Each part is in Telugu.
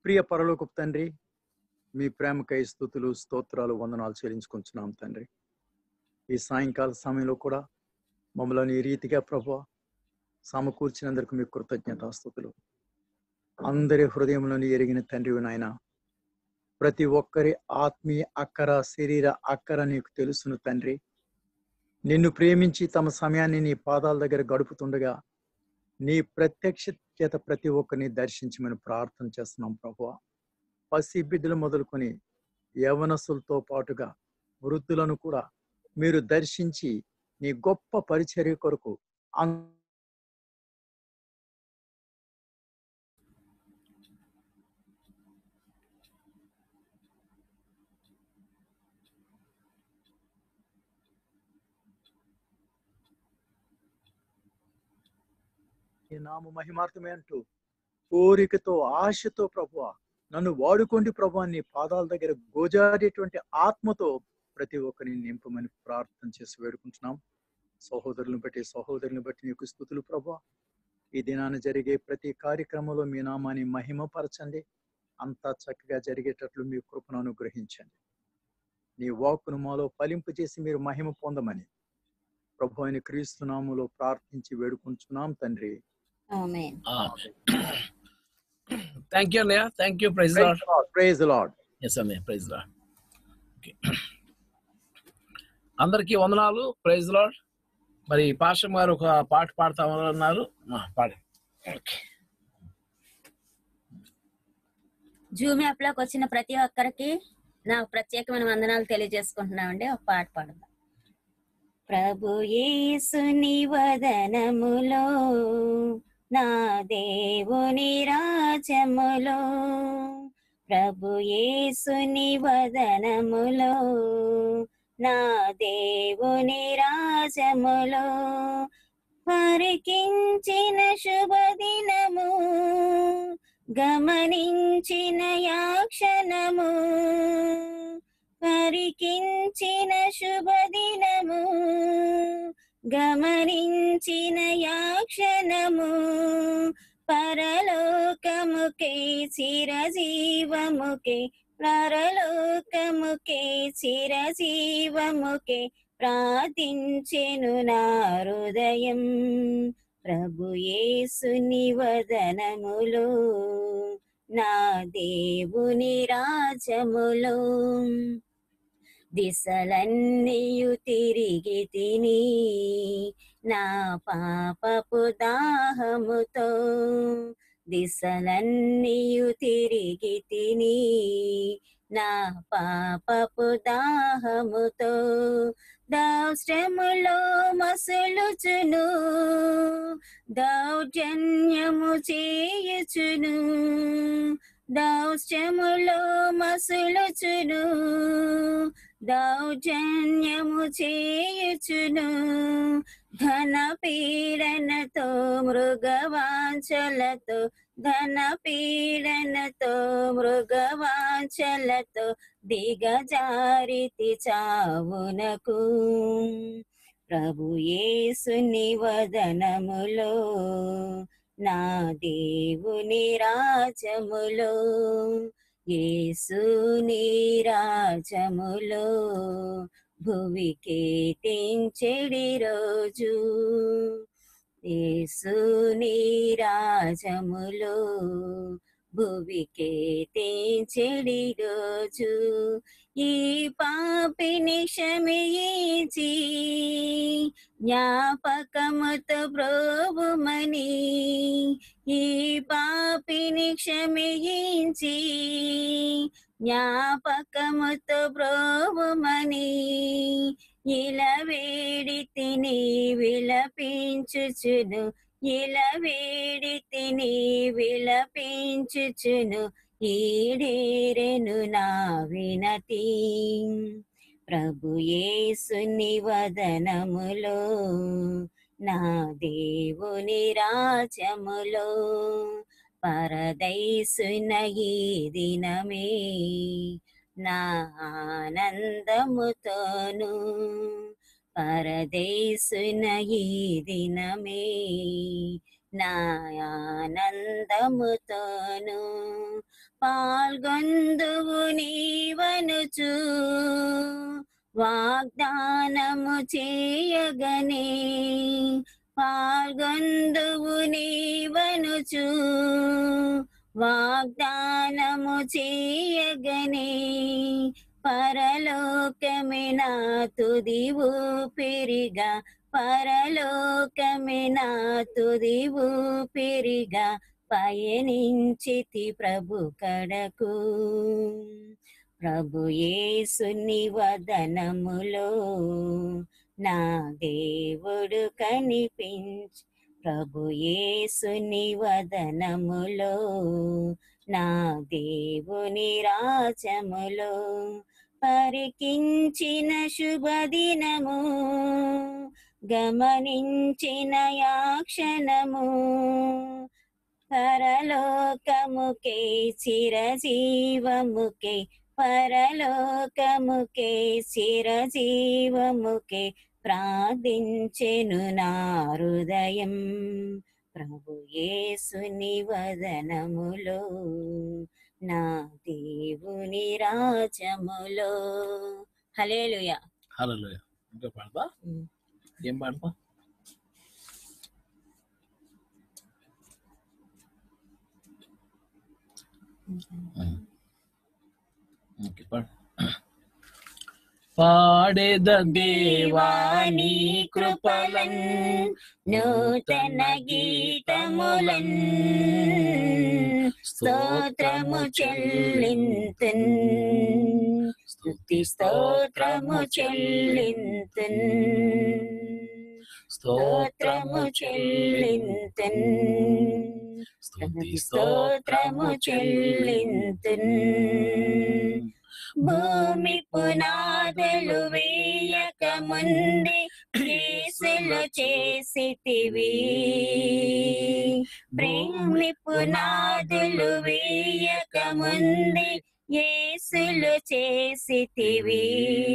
ప్రియ పరలోకపు తండ్రి మీ ప్రేమకై స్థుతులు స్తోత్రాలు వందనాలు చెల్లించుకుంటున్నాం తండ్రి ఈ సాయంకాల సమయంలో కూడా మమ్మల్ని ఈ రీతిగా ప్రభు సమకూర్చినందుకు మీ కృతజ్ఞత స్థుతులు అందరి హృదయంలోని ఎరిగిన తండ్రి నాయన ప్రతి ఒక్కరి ఆత్మీయ అక్కర శరీర అక్కర నీకు తెలుసును తండ్రి నిన్ను ప్రేమించి తమ సమయాన్ని నీ పాదాల దగ్గర గడుపుతుండగా నీ ప్రత్యక్ష చేత ప్రతి ఒక్కరిని దర్శించమని ప్రార్థన చేస్తున్నాం ప్రభు పసి బిడ్డలు మొదలుకొని యవనస్తులతో పాటుగా వృద్ధులను కూడా మీరు దర్శించి నీ గొప్ప పరిచర్య కొరకు అం- నీ నామ మహిమార్థమే అంటూ కోరికతో ఆశతో ప్రభు నన్ను వాడుకోండి ప్రభు నీ పాదాల దగ్గర గోజాడేటువంటి ఆత్మతో ప్రతి ఒక్కరిని నింపమని ప్రార్థన చేసి వేడుకుంటున్నాం సహోదరులను బట్టి సహోదరులను బట్టి నీకు స్థుతులు ప్రభు ఈ దినాన జరిగే ప్రతి కార్యక్రమంలో మీ నామాన్ని మహిమపరచండి అంతా చక్కగా జరిగేటట్లు మీ కృపను అనుగ్రహించండి నీ వాక్కును మాలో ఫలింపు చేసి మీరు మహిమ పొందమని ప్రభు అయిన క్రీస్తునాములో ప్రార్థించి వేడుకుంటున్నాం తండ్రి ఆమేన్ థ్యాంక్ యూ అన్నయ్య thank you praise Lord praise Lord yes అన్నయ్య ప్రైజ్ లాడ్ అందరికీ వందనాలు ప్రైజ్ లాడ్ మరి పాషం గారు ఒక పాట పాడతామన్నారు ఆ, పాడండి ఓకే జూమ్ యాప్ లోకి వచ్చిన ప్రతి ఒక్కరికి నా ప్రత్యేకమైన వందనాలు తెలియజేసుకుంటున్నామండి ఒక పాట పాడదాం ప్రభు యేసుని వదనములో నా దేవుని రాజములో ప్రభు యేసుని వదనములో నా దేవుని రాజములో పరికించిన శుభదినము గమనించిన యాక్షణము పరికించిన శుభదినము గమనించిన యాక్షణము పరలోకముకే చిరజీవముకే పరలోకముకే చిరజీవముకే ప్రార్థించెను నా హృదయం ప్రభు యేసుని వదనములో నా దేవుని రాజములో దిశలన్నీయు తిరిగి తిని నా పాపపు దాహముతో దిశలన్నీయు తిరిగి తిని నా పాపపు దాహముతో దౌశ్రములో మసులుచును దౌర్జన్యము చేయుచును దౌశ్రములో మసులుచును దౌర్జన్యము చేయుచును ధన పీడనతో మృగవాంచలతో ధన పీడనతో మృగవాంచలతో దిగజారితి చావునకు ప్రభు యేసుని వదనములో నా దేవుని రాజములో యేసుని రాజములో భువికి తెంచెడి రోజు యేసుని రాజములో భువికి తెంచెడి రోజు ఈ పాపిని క్షమించి జ్ఞాపకముతో ప్రోభుమని ఈ పాపిని క్షమించి జ్ఞాపకముతో ప్రోభుమని ఇలా వేడి తిని విలపించుచును ఇలా వేడి తిని విలపించుచును ఈడేరెను నా వినతి ప్రభు యేసుని వదనములో నా దేవుని రాజములో పరదైసున ఈ దినమే నా ఆనందముతోను పరదేశున ఈ దినమే నా ఆనందముతోను పాల్గొందువు నీవనుచు వాగ్దానము చేయగనే పాల్గొందువు నీవనుచు వాగ్దానము చేయగనే పరలోకమే నా తుది ఊపిరిగా పరలోకమే నా తుది ఊపిరిగా పయనించితి ప్రభు కడకు ప్రభు యేసుని వదనములో నా దేవుడు కనిపించి ప్రభు యేసుని వదనములో నా దేవుని రాజములో పరికించిన శుభదినము గమనించిన యాక్షణము పరలోకముకే చిరజీవముకే పరలోకముకే చిరజీవముకే ప్రార్థించెను నా హృదయం ప్రభు యేసుని వదనములో నా దేవుని రాజములో హలేలుయా హల్లెలూయా ఇంకా పాడతా ఏం పాడతా ఓకే పాడు పాడేద దేవాని కృపలన్ నూతన గీతములన్ స్తోత్రము చెల్లింతున్ స్తుతి స్తోత్రము చెల్లింతున్ స్తోత్రము చెల్లింతున్ స్తుతి స్తోత్రము చెల్లింతున్ భూమి పునాదులు వేయక ముందే కేసులు చేసితివి భూమి పునాదులు వేయక ముందే యేసులు చేసితివి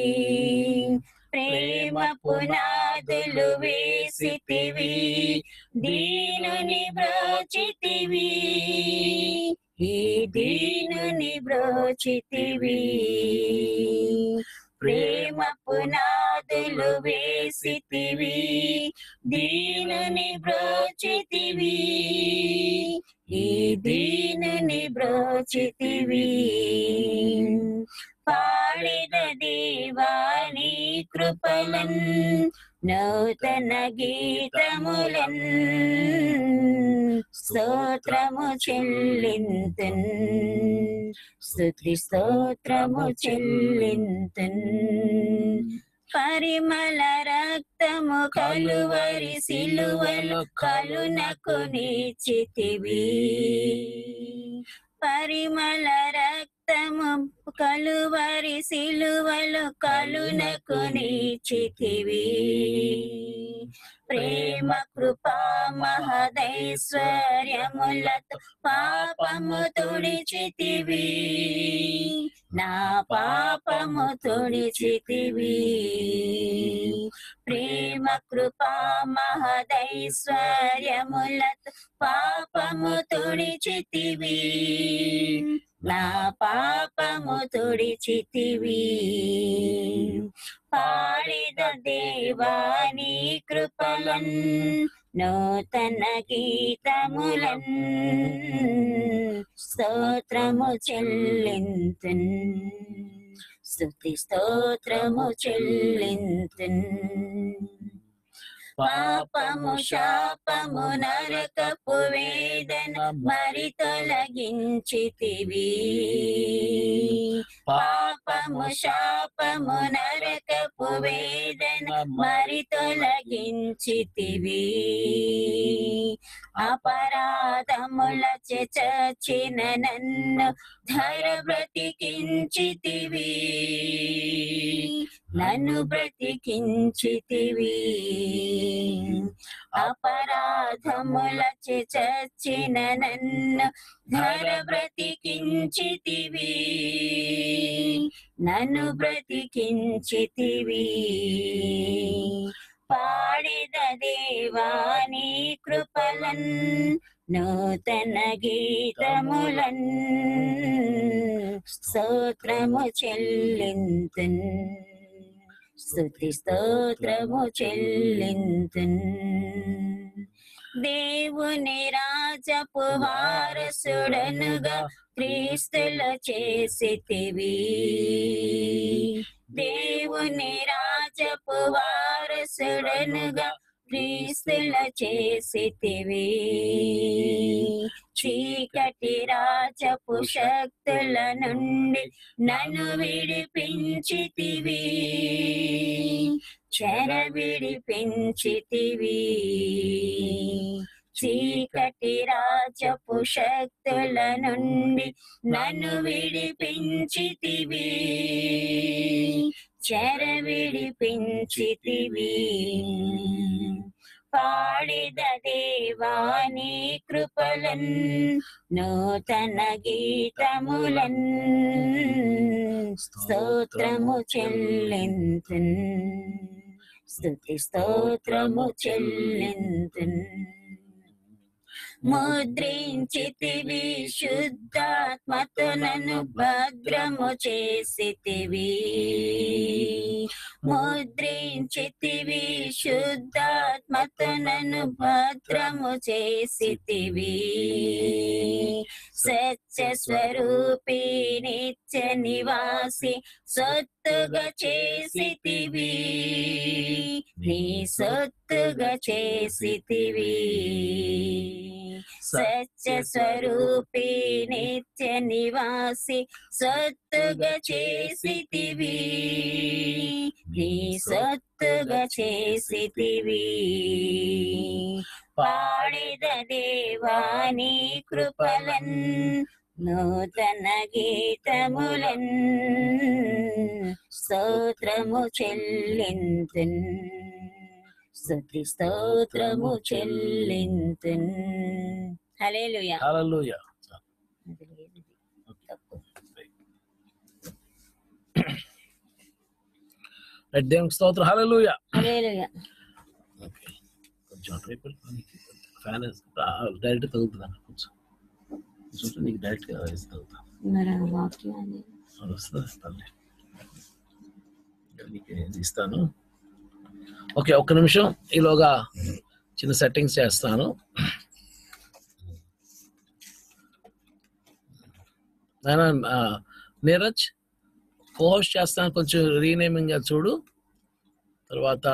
ప్రేమ పునాదులు వేసితివి దీనుని బ్రోచితివి ఈ దీనుని బ్రోచితివి ప్రేమ పునాదులు వేసితివి దీనుని బ్రోచితివి ఈ దీనుని బ్రోచితివి పాడిన దేవాని కృపలన్ నూతన గీతములన్ స్తోత్రము చెల్లింతున్ స్తుతి స్తోత్రము చెల్లింతున్ పరిమళ రక్తము కలువరి సిలువలు కలునకు నీచితివి పరిమళ రక్తము కలువరి సిలువలు కలునకు నీచితివి ప్రేమ కృపా మహదైశ్వర్యములతో పాపము తుడిచితివి నా పాపము తుడిచితివి ప్రేమ కృపా మహదైశ్వర్యములతో పాపము తుడిచితివి నా పాపము తుడిచితివి పాడిద దేవాని కృపలన్ నూతన గీతములన్ స్తోత్రము చెల్లింతున్ స్తుతి స్తోత్రము చెల్లింతున్ పాపము శాపము నరకపు వేదన మరి తొలగించితివి పాపము శాపము నరకపు వేదన మరి తొలగించితివి అపరాధముల చచిన నన్ను ధర బ్రతికించితివి నన్ను బ్రతికించితివి అపరాధముల చచిన నన్ను ధర బ్రతికించితివి నన్ను బ్రతికించితివి పాడిద దేవాని కృపలన్ నూతన గీతములన్ స్తోత్రము చెల్లింతున్ స్తుతి స్తోత్రము చెల్లింతున్ దేవుని రాజపు వారసుడనుగా క్రీస్తుల చేసితివి దేవుని రాజపు వారసుడనుగా క్రీస్తుల చేసితివి చీకటి రాజపు శక్తుల నుండి నన్ను విడిపించితివి చెర విడిపించితివి చీకటి రాజపు శక్తుల నుండి నన్ను విడిపించితివి చెర విడిపించితివి పాడిద దేవాని కృపలన్ నూతన గీతములన్ స్తోత్రము చెల్లింతున్ స్తుతి స్తోత్రము చెల్లింతున్ ముద్రించితివి శుద్ధాత్మతో నన్ను భద్రము చేసితివి ముద్రించితివి శుద్ధాత్మతో నన్ను భద్రము చేసితివి సత్య స్వరూపి నిత్య నివాసి సొత్తుగా చేసితివి నీ సొత్తుగా చేసితివి సత్య స్వరూపి నిత్య నివాసి సొత్తుగా చేసితివి నీ సొత్తుగా చేసితివి పాడిద దేవాని కృపలన్ నూతన గీతములన్ స్తోత్రము చెల్లింతున్ స్తుతి స్తోత్రము చెల్లింతున్ హల్లెలూయా హల్లెలూయా రైట్ దేవునికి స్తోత్రం హల్లెలూయా హల్లెలూయా ఓకే కొంచెం అటువైపు ఫ్యాన్ డైరెక్ట్ తగులుతుంది అక్కడ కొంచెం కొంచెం నీకు డైరెక్ట్ గా వేసి తగులుతా మరి ఆ వాక్యాన్ని అది వస్తుంది తల్లి నీకు ఇది ఇస్తాను ఓకే ఒక్క నిమిషం ఈలోగా చిన్న సెట్టింగ్స్ చేస్తాను నాయనా, ఆ, నీరజ్ కోహోస్ట్ చేస్తాను కొంచెం రీనేమింగ్ చూడు తర్వాత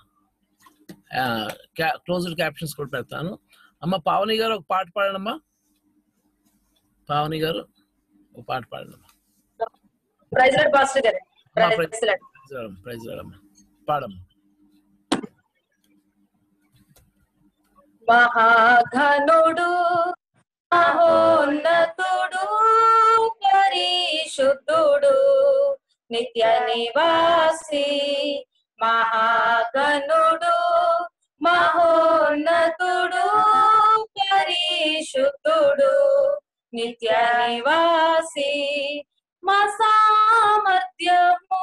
క్లోజ్డ్ క్యాప్షన్స్ కూడా పెడతాను అమ్మ పావని గారు ఒక పాట పాడండమ్మా పావని గారు ఒక పాట పాడండి ప్రైజ్ లాడ్ పాస్టర్ గారు అమ్మా, ప్రైజ్ లాడ్ ప్రైజ్ ప్రైజ్ రాడమ్మా పాడమ్మా మహాఘనుడు మహోన్నతుడు పరిశుద్ధుడు నిత్య నివాసి మహాఘనుడు మహోన్నతుడు పరిశుద్ధుడు నిత్య నివాసి మా సామర్థ్యము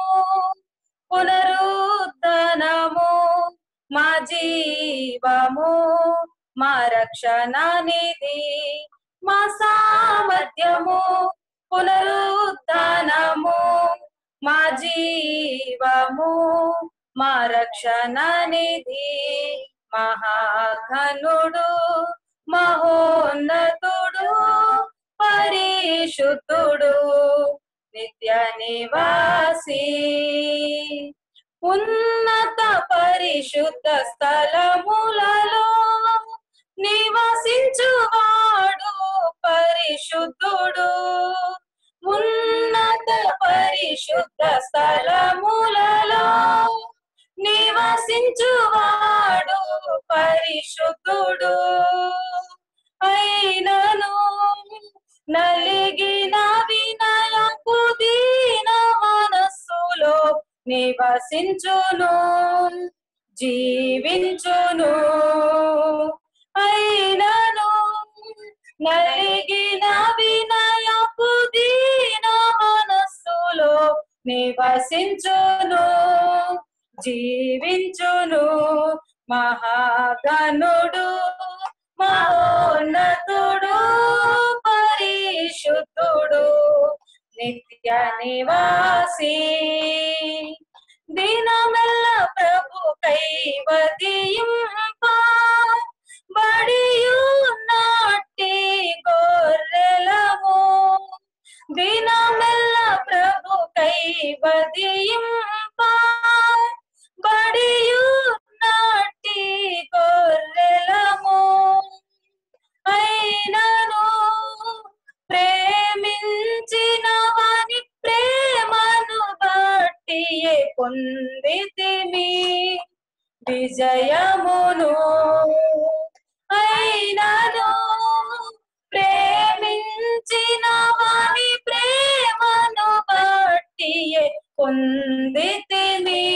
పునరుద్ధనము మా జీవము మా రక్షణ నిధి మా సామర్థ్యము పునరుద్ధనము మా జీవము మా రక్షణ నిధి మహాఘనుడు మహోన్నతుడు పరిశుద్ధుడు నిత్య నివాసి ఉన్నత పరిశుద్ధ స్థలములలో నివసించువాడు పరిశుద్ధుడు ఉన్నత పరిశుద్ధ స్థలములలో నివసించువాడు పరిశుద్ధుడు అయినను నలిగిన వినయపు దీన మనస్సులో నివసించును జీవించును అయినను నలిగిన వినయపు దీన మనస్సులో నివసించును జీవించును మహాగణుడు మహోన్నతుడు పరిశుద్ధుడు నిత్య నివాసి దినమెల్ల ప్రభు కైవదింప బడియున్నట్టి గొర్రెలము దినమెల్ల ప్రభు కైవదింప బడియున్నట్టి గొర్రెలము అయినను ప్రేమించిన వాని ప్రేమను బట్టియే పొందితిమి విజయమును అయినను ప్రేమించిన వాని ప్రేమను బట్టియే పొందితిమి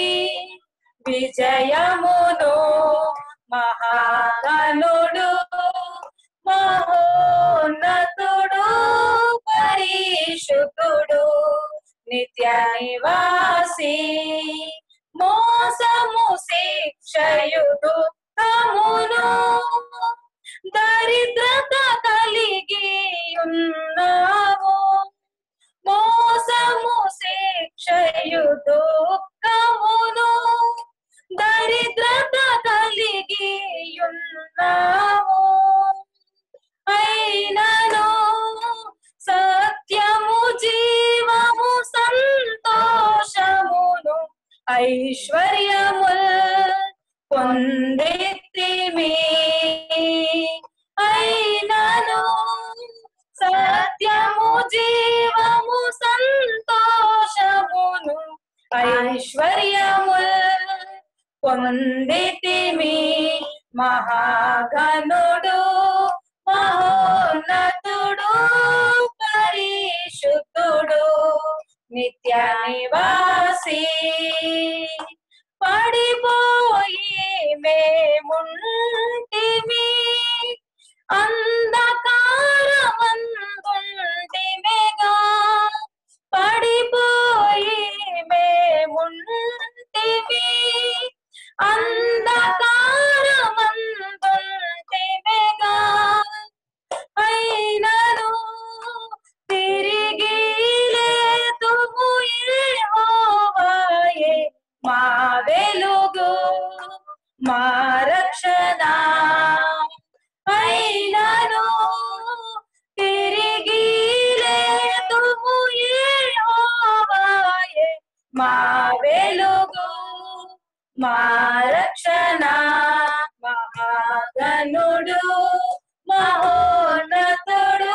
విజయమును మహాగణుడు మహోన్నతుడు పరిశుద్ధుడు నిత్య నివాసి మోసము శిక్షయుడు కమును దరిద్రత కలిగి ఉన్నాము మోసము శిక్షయుడు కమును దరిద్రత కలిగి ఉన్నాము అయినను సత్యము జీవము సంతోషమును ఐశ్వర్యముల్ పొందితిమి అయినను సత్యము జీవము సంతోషమును ఐశ్వర్యముల్ పొందితిమి మహాగణుడు మహోన్నతుడు పరిశుద్ధుడు నిత్య నివాసి పడిపోయి మేముంటిమి అంధకారమందుంటిమిగా పడిపోయి మేముంటిమి అంధకారమందుంటిమిగా అయినను తిరిగి లేతుము యెహోవాయే మా వెలుగు మా రక్షణ అయినను తిరిగి లేతుము యెహోవాయే మా వెలుగు మా రక్షణ మహాగణుడు మహోన్నతుడు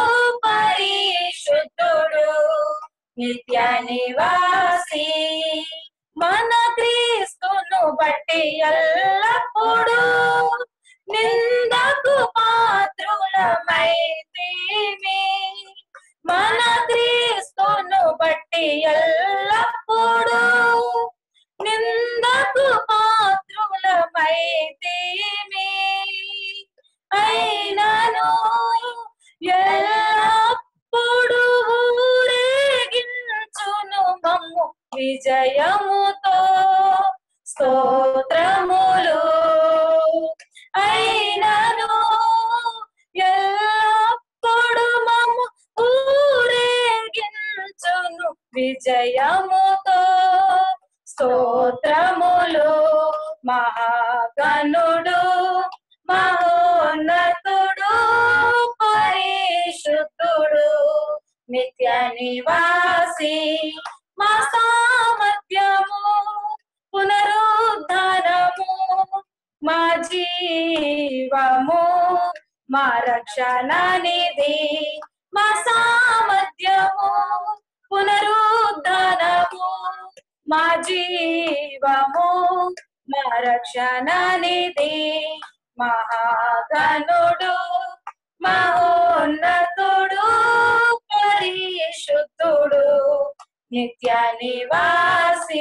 పరిశుద్ధుడు నిత్య నివాసి మన క్రీస్తును బట్టి ఎల్లప్పుడూ నిందకు పాత్రులమైతేమి మన క్రీస్తును బట్టి ఎల్లప్పుడూ నిందకు పాత్రులమైతేమి అయినను ఎల్లప్పుడు ఊరేగించును మమ్ము విజయముతో స్తోత్రములు అయినను ఎల్లప్పుడు మమ్ము ఊరేగించును విజయముతో స్తోత్రములు మహాగణుడు మహోన్నతుడు పరిశుద్ధుడు నిత్య నివాసి మా సామర్థ్యము పునరుద్ధరము మా జీవము మా రక్షణ నిధి మా సామర్థ్యము పునరుద్ధరము మా జీవము మా రక్షణ నిధి మహాగణుడు మహోన్నతుడు పరిశుద్ధుడు నిత్య నివాసి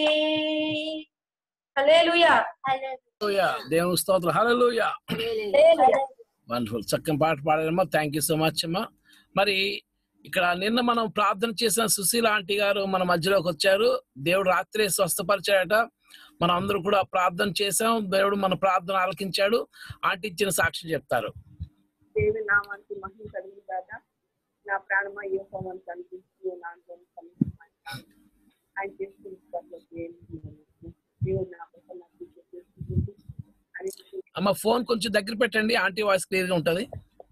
హల్లెలూయా హల్లెలూయా. దేవుని స్తోత్రం హల్లెలూయా హల్లెలూయా. వండర్ఫుల్ చక్కని పాట పాడారమ్మా థ్యాంక్ యూ సో మచ్ అమ్మా మరి ఇక్కడ నిన్న మనం ప్రార్థన చేసిన సుశీల ఆంటీ గారు మన మధ్యలోకి వచ్చారు దేవుడు రాత్రి స్వస్థపరిచాడట మనం అందరూ కూడా ప్రార్థన చేశాం దేవుడు మన ప్రార్థన ఆలకించాడు ఆంటీ ఇచ్చిన సాక్షి చెప్తారు దేవి నామానికి మహిమ కలిగి దాదా నా ప్రాణమ ఏ హోమం కనిపిస్తూ నాతో ఆయన చేసుకున్న పట్ల దేవుని దేవుడు నా కోసం నాకు చేస్తుంది అని అమ్మ ఫోన్ కొంచెం దగ్గర పెట్టండి ఆంటీ వాయిస్ క్లియర్ గా ఉంటది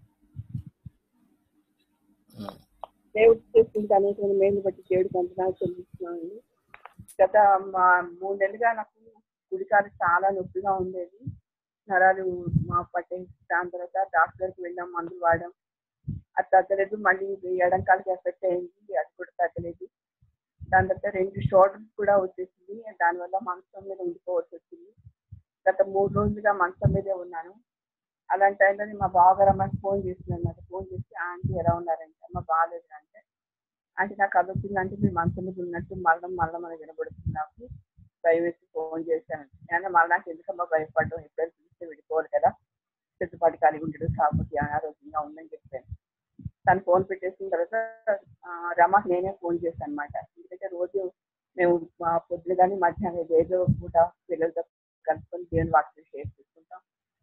దేవుడు చేసుకుంటే అనేక మేలు బట్టి దేవుడు వందనాలు చెల్లిస్తున్నానండి గత మా మూడు నెలలుగా నాకు కుడికాలు చాలా నొప్పిగా ఉండేది నరాలు మా పట్టే దాని తర్వాత డాక్టర్కి వెళ్ళాం మందులు వాడాం అది తగ్గలేదు మళ్ళీ ఎడంకాలకి ఎఫెక్ట్ అయింది అది కూడా తగ్గలేదు దాని తర్వాత రెండు షోల్డర్స్ కూడా వచ్చేసింది దానివల్ల మంచం మీద ఉండిపోవాల్సి వచ్చింది గత మూడు రోజులుగా మంచం మీదే ఉన్నాను అలాంటి టైంలో మా బావగారు అమ్మాయికి ఫోన్ చేస్తున్నాను నాకు ఫోన్ చేసి ఆంటీ ఎలా ఉన్నారంటే అమ్మ బాగాలేదు అంటే అంటే నాకు అది వచ్చిందంటే మీ మంచం మీద ఉన్నట్టు మరణం మరణం అని వినబడుతుంది నాకు భయం వేసి ఫోన్ చేశాను నేను మళ్ళీ నాకు ఎందుకమ్మా భయపడడం ఎప్పుడైనా పిలిస్తే విడిపోవాలి కదా చెట్టుపాటి కలిగి ఉండడు కాకపోతే అనారోగ్యంగా ఉందని చెప్పాను తను ఫోన్ పెట్టేసిన తర్వాత ఆ, రమకి నేనే ఫోన్ చేశాను అనమాట ఎందుకంటే రోజు మేము మా పొద్దున కానీ మధ్యాహ్నం ఏదో పూట పిల్లలతో కలుసుకొని దేవుని వాక్యం షేర్ చేసుకుంటాం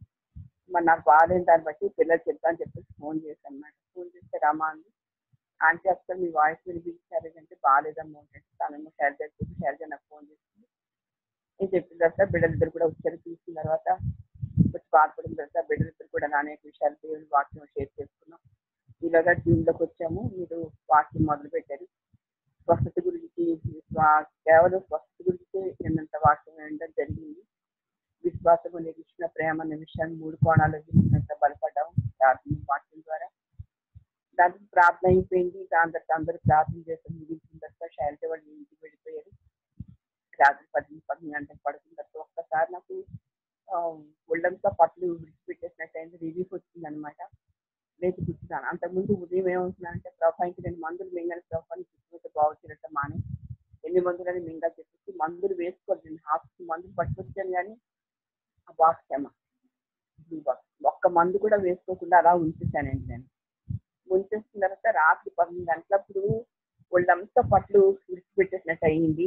మరి నాకు బాగాలేని దాన్ని బట్టి పిల్లలు చెప్తా అని చెప్పేసి ఫోన్ చేశాను అనమాట ఫోన్ చేస్తే రమా అంది ఆంటీ అసలు మీ వాయిస్ వినిపించారు అంటే బాగాలేదమ్మా అంటే తనేమో షేర్ చేసి షేర్ నాకు ఫోన్ చేసింది నేను చెప్పిన తర్వాత బిడ్డలిద్దరు కూడా వచ్చారు చూసిన తర్వాత వచ్చి బాధపడిన తర్వాత బిడ్డలిద్దరు కూడా అనేక విషయాలు దేవుని వాక్యం షేర్ చేసుకున్నాం ఇలాగా జూన్లోకి వచ్చాము మీరు వాక్యం మొదలు పెట్టారు స్వస్థత గురించి స్వ- కేవలం స్వస్థత గురించి నిన్నంత వాక్యం వినడం జరిగింది విశ్వాసం నిరీక్షణ ప్రేమ అనే విషయాన్ని మూడు కోణాలు నిన్నంత బలపడ్డాం ప్రార్థన వాక్యం ద్వారా దానికి ప్రార్థన అయిపోయింది దాని తర్వాత అందరూ ప్రార్థన చేసి ముగించిన తర్వాత శైలజ వాళ్ళు ఇంటికి వెళ్ళిపోయారు రాత్రి పది పది గంటలకు పడుకున్న తర్వాత ఒక్కసారి నాకు ఆ, ఒళ్ళంతా పట్లు విడిచిపెట్టేసినట్టు అయింది రిలీఫ్ వచ్చింది అనమాట లేచి కూర్చున్నాను అంతకుముందు ఉదయం ఏమవుతున్నానంటే ప్రభా ఇంక నేను మందులు మింగని ప్రభా నీకు ఇష్టమైతే బాగుచ్చినట్టు మాని ఎన్ని మందులని మింగా చెప్పేసి మందులు వేసుకోవాలి నేను హాస్పిటల్ మందులు పట్టుకొచ్చాను కానీ ఆ బాక్స్ ఏమో బ్లూ బాక్స్ ఒక్క మందు కూడా వేసుకోకుండా అలా ఉంచేసానండి నేను ఉంచేసిన తర్వాత రాత్రి పన్నెండు గంటలప్పుడు వాళ్ళంతా పట్లు విడిచిపెట్టేసినట్టు అయ్యింది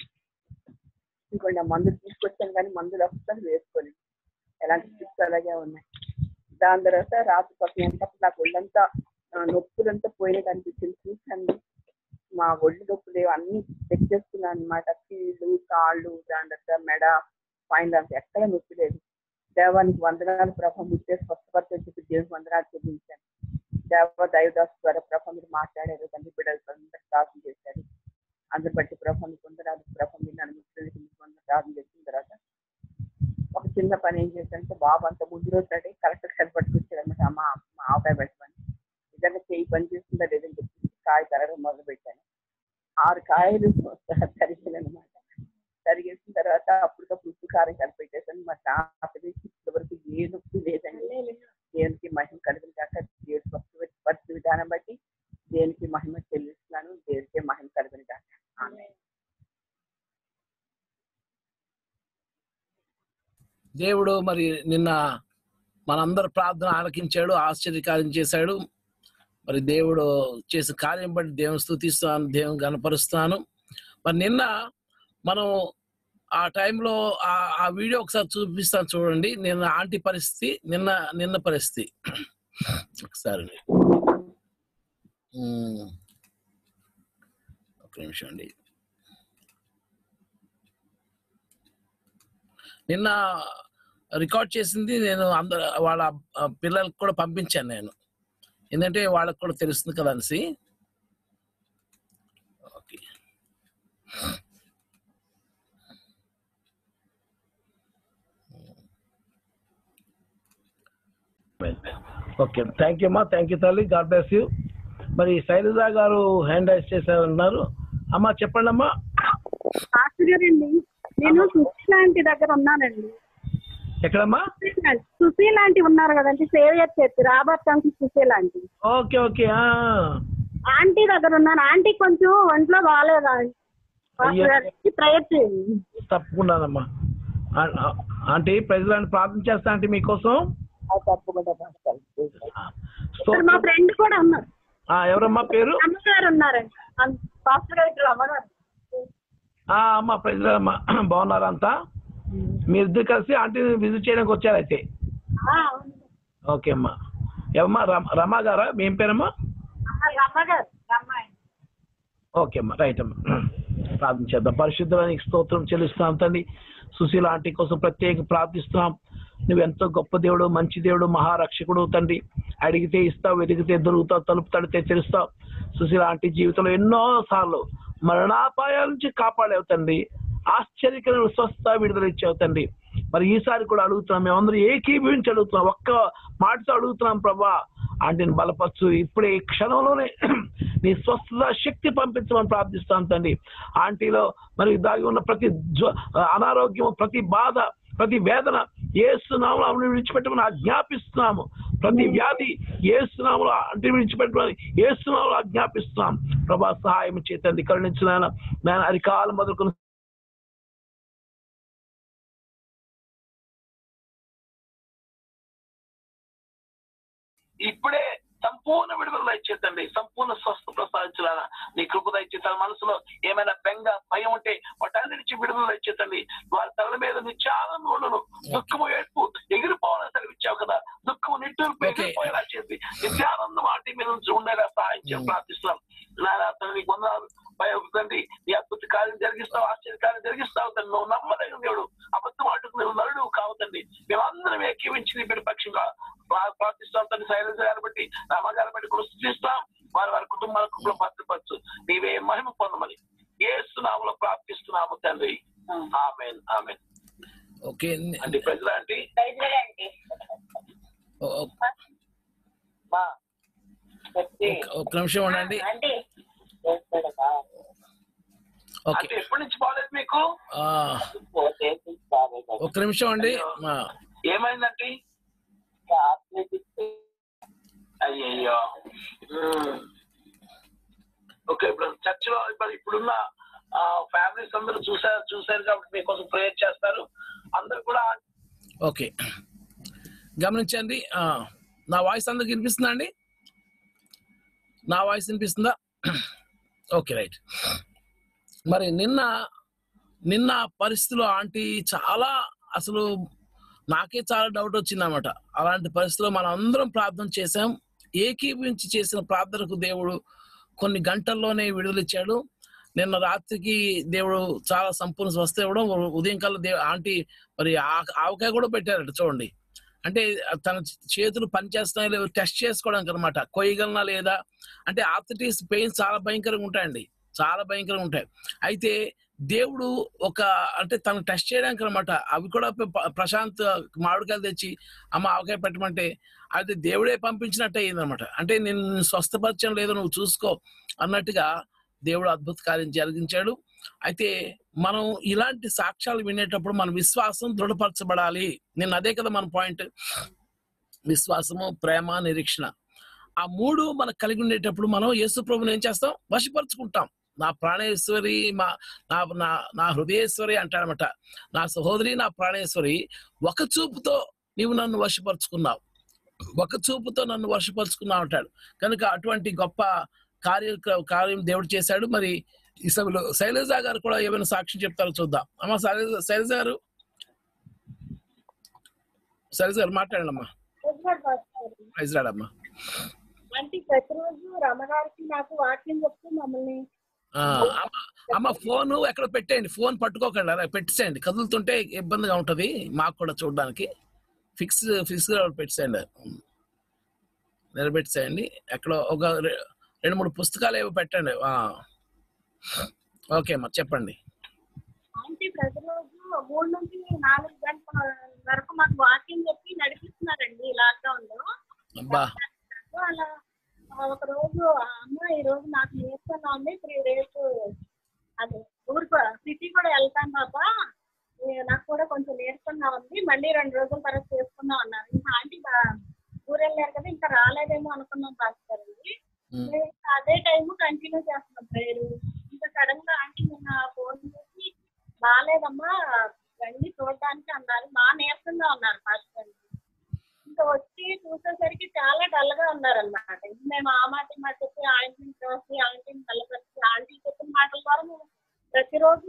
ఇంకొంచెం ఆ మందులు తీసుకొచ్చాను కానీ మందులు అసలు వేసుకోలేదు ఎలాంటి స్టిప్స్ అలాగే ఉన్నాయి దాని తర్వాత రాత్రి పక్కన గంటలప్పుడు నాకు ఒళ్ళంతా ఆ, నొప్పులంతా పోయినట్టు అనిపించింది చూసాను మా ఒళ్ళు నొప్పులు అన్ని చెక్ చేసుకున్నాను అనమాట కీళ్ళు కాళ్ళు దాని తర్వాత మెడ పైన ఎక్కడ నొప్పి లేదు దేవానికి వందనాలు ప్రభ ముట్టే స్వస్థపరచని చెప్పి దేవునికి వందనాలు చెల్లించాను దేవ దైవదాస్ ద్వారా ప్రభ మీరు మాట్లాడారు తండ్రి బిడ్డలతో అందరూ ప్రార్థన చేశారు అందరు బట్టి ప్రభ మీకు వందనాలు ప్రభ మీరు నన్ను ముట్టడానికి మీకు వందనాలు ప్రార్థన చేసిన తర్వాత ఒక చిన్న పని ఏం చేశానంటే బాబు అంత ముందు రోజు అంటే కరెక్ట్ కట్ పట్టుకొచ్చాడు అనమాట అమ్మ మా ఆవకాయ పెట్టమని నిజంగా చేయి పని చేస్తుందా లేదని చెప్పి కాయ తరగడం మొదలు పెట్టాను ఆరు కాయలు తరిగాను అనమాట తరిగేసిన తర్వాత అప్పటికప్పుడు ఉప్పు కారం కలిపి పెట్టేసాను మా తాత వరకు ఏ నొప్పి లేదండి దేవునికి మహిమ కలిగిన కాక దేవుడి స్వస్థ పరిస్థితి విధానం బట్టి దేవునికి మహిమ చెల్లిస్తున్నాను దేవుడికి మహిమ కలిగిన కాక ఆమె దేవుడు మరి నిన్న మనందరి ప్రార్థన ఆలకించాడు ఆశ్చర్యకార్యం చేశాడు మరి దేవుడు చేసిన కార్యం బట్టి దేవుని స్థుతిస్తున్నాను దేవుని కనపరుస్తున్నాను మరి నిన్న మనం ఆ టైంలో ఆ ఆ వీడియో ఒకసారి చూపిస్తాను చూడండి నిన్న ఆంటీ పరిస్థితి నిన్న నిన్న పరిస్థితి ఒకసారి ఉమ్. ఒక నిమిషం అండి నిన్న రికార్డ్ చేసింది నేను అందరు వాళ్ళ ఆ, పిల్లలకు కూడా పంపించాను నేను ఎందుకంటే వాళ్ళకి కూడా తెలుస్తుంది కదా అనేసి ఓకే ఓకే థ్యాంక్ యూ అమ్మా థ్యాంక్ యూ తల్లి గాడ్ బ్లెస్ యూ మరి శైలజ గారు హ్యాండ్ రైస్ చేశారన్నారు అమ్మా చెప్పండి అమ్మా పాస్టర్ గారండి నేను సుశీల ఆంటీ దగ్గర ఉన్నానండి ఎక్కడమ్మా సుశీల ఆంటీ ఉన్నారు కదండి సేవియర్ చర్చి రాబర్ట్ అంకి సుశీల ఆంటీ ఓకే ఓకే ఆ. ఆంటీ దగ్గర ఉన్నాను ఆంటీ కొంచెం ఒంట్లో బాగాలేదా అయ్యో. ప్రేయర్ చేయండి తప్పకుండానమ్మా ఆ- ఆ- ఆంటీ ప్రజలను ప్రార్థన చేస్తా అంటే మీకోసం తప్పకుండా సో ఇక్కడ మా ఫ్రెండ్ కూడా ఉన్నారు ఆ, ఎవరమ్మా పేరు అమ్మగారు ఉన్నారండి అమ్- పాస్టర్ గారు ఇక్కడ అమ్మగారు ఆ, అమ్మ ప్రజలు అమ్మ బాగున్నారా అంతా మీరిద్దరు కలిసి ఆంటీని విజిట్ చేయడానికి వచ్చారు అయితే ఓకే అమ్మా ఏమమ్మా రమ రమా గారా మీ ఏం పేరమ్మా రమ్మగారు రమ్మాయి ఓకే అమ్మా రైట్ అమ్మా ప్రార్థన చేద్దాం పరిశుద్ధానికి స్తోత్రం చెల్లిస్తున్నాం తండ్రి సుశీల ఆంటీ కోసం ప్రత్యేక ప్రార్థిస్తున్నాం నువ్వు ఎంతో గొప్ప దేవుడు మంచి దేవుడు మహారక్షకుడు తండ్రి అడిగితే ఇస్తావు వెతికితే దొరుకుతావు తలుపు తడితే తెలుస్తావు సుశీల ఆంటీ జీవితంలో ఎన్నో సార్లు మరణాపాయాల నుంచి కాపాడావు తండ్రి ఆశ్చర్యకరమైన స్వస్థ విడుదల ఇచ్చావు తండ్రి మరి ఈసారి కూడా అడుగుతున్నాం మేమందరూ ఏకీభవించి అడుగుతున్నాం ఒక్క మాటతో అడుగుతున్నాం ప్రభా ఆంటీని బలపరచు ఇప్పుడే ఈ క్షణంలోనే నీ స్వస్థత శక్తి పంపించమని ప్రార్థిస్తాను తండ్రి ఆంటీలో మరి దాగి ఉన్న ప్రతి జ్వ- అనారోగ్యం ప్రతి బాధ ప్రతి వేదన ఏసునామలో ఆమెను విడిచిపెట్టమని ఆజ్ఞాపిస్తున్నాము ప్రతి వ్యాధి ఏసునామలో అంటే విడిచిపెట్టమని ఏసునామలో ఆజ్ఞాపిస్తున్నాం ప్రభా సహాయం చేతండి కరుణించిన నేను అరికాలం మొదలుకొని ఇప్పుడే సంపూర్ణ విడుదల ఇచ్చేతండి సంపూర్ణ స్వస్థ ప్రసాదించాలన్న నీ కృపద ఇచ్చేతాను మనసులో ఏమైనా బెంగ భయం ఉంటే వాటన్నిటి నుంచి విడుదల ఇచ్చేతండి వారి తల మీద నిత్యానందములను దుఃఖము ఏడ్పు ఎగిరిపోవాలని సెలవిచ్చావు కదా దుఃఖము నిట్టూర్పు Okay. ఎగిరిపోయేలా చేసి నిత్యానందం ఆంటీ మీద నుంచి ఉండేలా సహాయం చేయ Mm. ప్రార్థిస్తున్నాం నాయన తండ్రి వందనాలు భయపడండి నీ అద్భుత కార్యం జరిగిస్తావు ఆశ్చర్య కార్యం జరిగిస్తావు తండ్రి నువ్వు నమ్మదగిన దేవుడు అబద్ధం ఆటకు నువ్వు నరుడు కావతండి మేమందరం ఏకీవించి నీ బిడ్డ పక్షంగా ప్రా- ప్రార్థిస్తాం తండ్రి శైలజ గారి బట్టి రామగారి బట్టి కూడా స్థుతిస్తాం వారి వారి కుటుంబాలకు కూడా భద్రపరచు నీవే మహిమ పొందమని ఏ సునాములో ప్రార్థిస్తున్నాము తండ్రి ఆమెన్ ఆమెన్ ఓకే అంటే ప్రజలు అంటే ఓ- ఓ- ఒక- ఒక నిమిషం ఉండండి ఓకే అంటే ఎప్పటి నుంచి బాగాలేదు మీకు ఆ, ఒక నిమిషం అండి ఆ, ఏమైందంటే అయ్యయ్యో ఉమ్. ఓకే ఇప్పుడు చర్చ్ లో ఇప్పుడు ఇప్పుడున్న ఫ్యామిలీస్ అందరూ చూసారు చూసారు కాబట్టి మీకోసం ప్రేయర్ చేస్తారు అందరు కూడా ఓకే గమనించండి ఆ, నా వాయిస్ అందరికి వినిపిస్తుందా అండి నా వాయిస్ వినిపిస్తుందా ఓకే రైట్ మరి నిన్న నిన్న పరిస్థితిలో ఆంటీ చాలా అసలు నాకే చాలా డౌట్ వచ్చిందన్నమాట అలాంటి పరిస్థితిలో మనం అందరం ప్రార్థన చేశాం ఏకీభవించి చేసిన ప్రార్థనకు దేవుడు కొన్ని గంటల్లోనే విడుదలిచ్చాడు నిన్న రాత్రికి దేవుడు చాలా సంపూర్ణ స్వస్థ ఇవ్వడం ఉదయం కల్లా దేవు ఆంటీ మరి ఆ- ఆవకాయ కూడా పెట్టారట చూడండి అంటే తన చేతులు పనిచేస్తున్నాయో లేదో టెస్ట్ చేసుకోవడానికి అనమాట కొయ్యగలనా లేదా అంటే ఆర్థటిస్ పెయిన్స్ చాలా భయంకరంగా ఉంటాయండి చాలా భయంకరంగా ఉంటాయి అయితే దేవుడు ఒక అంటే తను టెస్ట్ చేయడానికి అనమాట అవి కూడా ప- ప్రశాంత్ మామిడికాయలు తెచ్చి అమ్మ ఆవకాయ పెట్టమంటే అది దేవుడే పంపించినట్టు అయ్యిందనమాట అంటే నేను స్వస్థపరచం లేదో నువ్వు చూసుకో అన్నట్టుగా దేవుడు అద్భుత కార్యం జరిగించాడు అయితే మనం ఇలాంటి సాక్ష్యాలు వినేటప్పుడు మన విశ్వాసం దృఢపరచబడాలి నేను అదే కదా మన పాయింట్ విశ్వాసము ప్రేమ నిరీక్షణ ఆ మూడు మనకు కలిగి ఉండేటప్పుడు మనం యేసు ప్రభుని ఏం చేస్తాం వశపరుచుకుంటాం నా ప్రాణేశ్వరి మా నా నా నా హృదయేశ్వరి అంటాడనమాట నా సహోదరి నా ప్రాణేశ్వరి ఒక చూపుతో నీవు నన్ను వశపరుచుకున్నావు ఒక చూపుతో నన్ను వశపరుచుకున్నావు అంటాడు కనుక అటువంటి గొప్ప కార్య కార్యం దేవుడు చేశాడు మరి ఈ సభలో శైలజ గారు కూడా ఏమైనా సాక్ష్యం చెప్తారో చూద్దాం అమ్మా శైలజ శైలజ గారు శైలజ గారు మాట్లాడండి అమ్మా ప్రైజ్ రాడమ్మా అంటే ప్రతిరోజు రమగారికి నాకు వాక్యం చెప్తూ మమ్మల్ని ఆ, అమ్మ అమ్మ ఫోన్ ఎక్కడ పెట్టేయండి ఫోన్ పట్టుకోకండి అలా పెట్టేసేయండి కదులుతుంటే ఇబ్బందిగా ఉంటది మాకు కూడా చూడడానికి ఫిక్స్ ఫిక్స్ పెట్టేసేయండి నిలబెట్టేసేయండి ఎక్కడ ఒక రె- రెండు మూడు పుస్తకాలు ఏవో పెట్టండి ఆ. ఓకే అమ్మా చెప్పండి అంటే ప్రతిరోజు మూడు నుంచి నాలుగు గంటల వరకు మాకు వాక్యం చెప్పి నడిపిస్తున్నారండి లాక్డౌన్ లో అబ్బా అలా ఆ, ఒక రోజు అమ్మ ఈ రోజు నాకు నేర్చుకున్నా ఉంది త్రీ డేస్ అదే ఊరు సిటీ కూడా వెళ్తాను పాప ఏ, నాకు కూడా కొంచెం నేర్చుకున్నా ఉంది మళ్ళీ రెండు రోజుల తర్వాత చేసుకుందాం అన్నారు ఇంకా ఆంటీ బా- ఊరు వెళ్ళారు కదా ఇంకా రాలేదేమో అనుకున్నాం పాస్తారండి ఉమ్. మేము అదే టైం కంటిన్యూ చేస్తున్నాం ప్రేయర్ ఇంకా సడన్ గా ఆంటీ నిన్న ఫోన్ చేసి బాగాలేదమ్మా రండి చూడడానికి అన్నారు బాగా నీరసంగా ఉన్నారు పాస్టర్ ఇంకా వచ్చి చూసేసరికి చాలా డల్ గా ఉన్నారన్నమాట మేము ఆ మాట ఈ మాట చెప్పి ఆయింట్మెంట్ రాసి ఆంటీని కలపరిచి ఆంటీ చెప్పిన మాటల ద్వారా మేము ప్రతిరోజు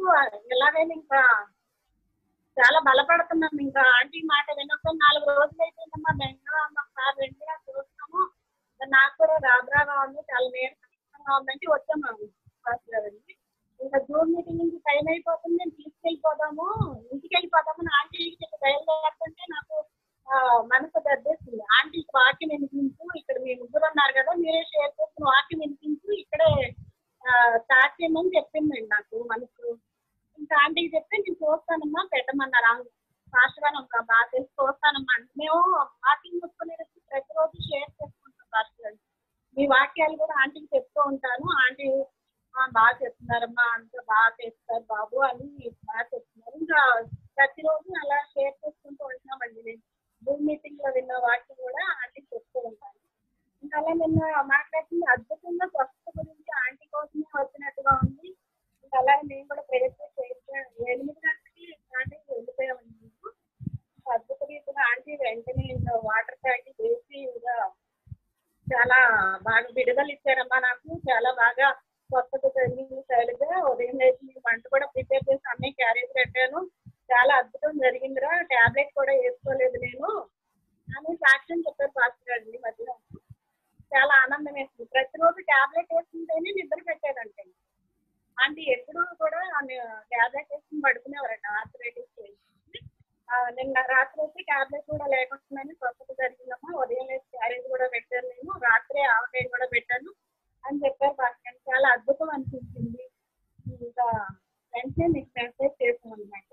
ఎలాగైనా ఇంకా చాలా బలపడుతున్నాం ఇంకా ఆంటీ మాట వినొక నాలుగు రోజులు అయిపోయిందమ్మా బెంగళూరు అమ్మ సార్ రెండు చూస్తున్నాము మరి నాకు కూడా రాబరాగా ఉంది చాలా నీరసంగా ఉందంటే వచ్చాము ఫాస్ట్ గారండి ఇంకా జూమ్ మీటింగ్ నుంచి టైం అయిపోతుంది నేను తీసుకెళ్ళిపోదాము ఇంటికి వెళ్ళిపోదాము ఆంటీకి చెప్పి బయలుదేరుతుంటే నాకు ఆ, మనసు గర్దేస్తుంది ఆంటీకి వాక్యం వినిపించు ఇక్కడ మీ ముగ్గురు ఉన్నారు కదా మీరే షేర్ చేసుకుని వాక్యం వినిపించు ఇక్కడే స్టార్ట్ చేయమని చెప్పిందండి నాకు మనసు ఇంకా ఆంటీకి చెప్తే నేను చూస్తానమ్మా పెట్టమన్నారు ఫాస్ట్ గా ఇంకా బాగా తెలిసి చూస్తానమ్మా అంటే మేము వాకింగ్ ముట్టుకునే ప్రతిరోజు షేర్ చేసుకుంటాం ఫాస్ట్ గా మీ వాక్యాలు కూడా ఆంటీకి చెప్తూ ఉంటాను ఆంటీ "ఆ, బాగా చెప్తున్నారమ్మా అంత బాగా చేస్తారు బాబు అని బాగా చెప్తున్నారు ఇంకా ప్రతిరోజు అలా షేర్ చేసుకుంటూ ఉంటున్నామండి నేను జూమ్ మీటింగ్ లో విన్న వాక్యం కూడా ఆంటీకి చెప్తూ ఉంటాను ఇంకా అలా నిన్న మాట్లాడుతుంది అద్భుతంగా స్వస్థత గురించి ఆంటీ కోసమే వచ్చినట్టుగా ఉంది ఇంకా అలాగే మేము కూడా ప్రయత్నం చేసాం ఎనిమిది గంటలకి ఆంటీకి వెళ్ళిపోయామండి మేము ఇంకా అద్భుత రీతిగా ఆంటీ వెంటనే ఇంకా వాటర్ ట్యాంక్ వేసి ఇంకా చాలా బాగా విడుదల ఇచ్చారమ్మా నాకు చాలా బాగా స్వస్థత జరిగింది శైలిగా ఉదయం లేచి నేను వంట కూడా ప్రిపేర్ చేసి అన్నీ క్యారేజ్ పెట్టాను చాలా అద్భుతం జరిగిందిరా టాబ్లెట్ కూడా వేసుకోలేదు నేను అని సాక్ష్యం చెప్పారు పాస్టర్ గారు ఈ మధ్యలో చాలా ఆనందం వేస్తుంది ప్రతిరోజు టాబ్లెట్ వేసుకుంటేనే నిద్ర పెట్టారంటే అంటే ఎప్పుడు కూడా టాబ్లెట్ వేసుకుని పడుకునేవారట ఆర్థరైటిస్ నిన్న రాత్రి వచ్చి టాబ్లెట్ కూడా లేకుండానే స్వస్థత జరిగిందమ్మా ఉదయం లేచి క్యారేజ్ కూడా పెట్టాను నేను రాత్రి ఆవకాయ కూడా పెట్టాను అని చెప్పారు పాస్టర్ చాలా అద్భుతం అనిపించింది ఇంకా వెంటనే మీకు మెసేజ్ చేసాం అనమాట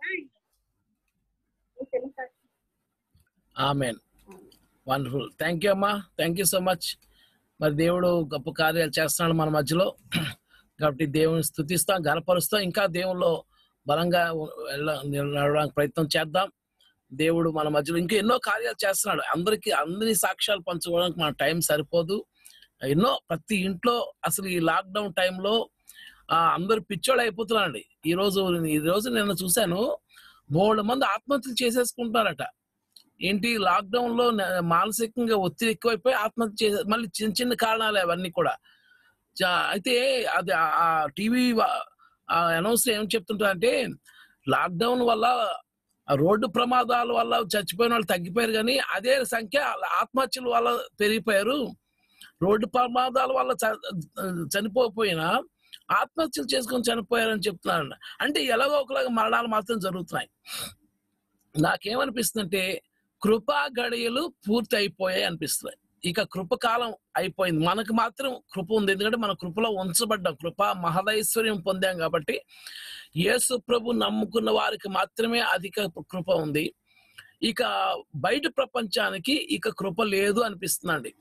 తెలుసా ఆమెన్ వండర్ఫుల్ థ్యాంక్ యూ అమ్మా థ్యాంక్ యూ సో మచ్ మరి దేవుడు గొప్ప కార్యాలు చేస్తున్నాడు మన మధ్యలో కాబట్టి దేవుని స్థుతిస్తాం గనపరుస్తాం ఇంకా దేవుల్లో బలంగా వెళ్ళ- నడవడానికి ప్రయత్నం చేద్దాం దేవుడు మన మధ్యలో ఇంకా ఎన్నో కార్యాలు చేస్తున్నాడు అందరికి అందరి సాక్ష్యాలు పంచుకోవడానికి మన టైం సరిపోదు ఎన్నో ప్రతి ఇంట్లో అసలు ఈ లాక్డౌన్ టైంలో అందరు పిచ్చోళ్ళు అయిపోతున్నారండి ఈ రోజు ఈ రోజు నేను చూశాను బోల్డ్ మంది ఆత్మహత్యలు చేసేసుకుంటున్నారట ఏంటి లాక్డౌన్ లో న- మానసికంగా ఒత్తిడి ఎక్కువైపోయి ఆత్మహత్య చేసే మళ్ళీ చిన్న చిన్న కారణాలు అవన్నీ కూడా చా- అయితే అది ఆ- ఆ టీవీ అనౌన్స్ ఏం చెప్తుంటారంటే లాక్డౌన్ వల్ల ఆ రోడ్డు ప్రమాదాల వల్ల చచ్చిపోయిన వాళ్ళు తగ్గిపోయారు కానీ అదే సంఖ్య ఆత్మహత్యల వల్ల పెరిగిపోయారు రోడ్డు ప్రమాదాల వల్ల చ- చనిపోకపోయినా ఆత్మహత్యలు చేసుకొని చనిపోయారని చెప్తున్నారండి అంటే ఎలాగో ఒకలాగా మరణాలు మాత్రం జరుగుతున్నాయి నాకేమనిపిస్తుందంటే కృపా గడియలు పూర్తి అయిపోయాయి అనిపిస్తున్నాయి ఇక కృపకాలం అయిపోయింది మనకు మాత్రం కృప ఉంది ఎందుకంటే మన కృపలో ఉంచబడ్డాం కృప మహదైశ్వర్యం పొందాం కాబట్టి యేసు ప్రభు నమ్ముకున్న వారికి మాత్రమే అధిక కృప ఉంది ఇక బయట ప్రపంచానికి ఇక కృప లేదు అనిపిస్తుందండి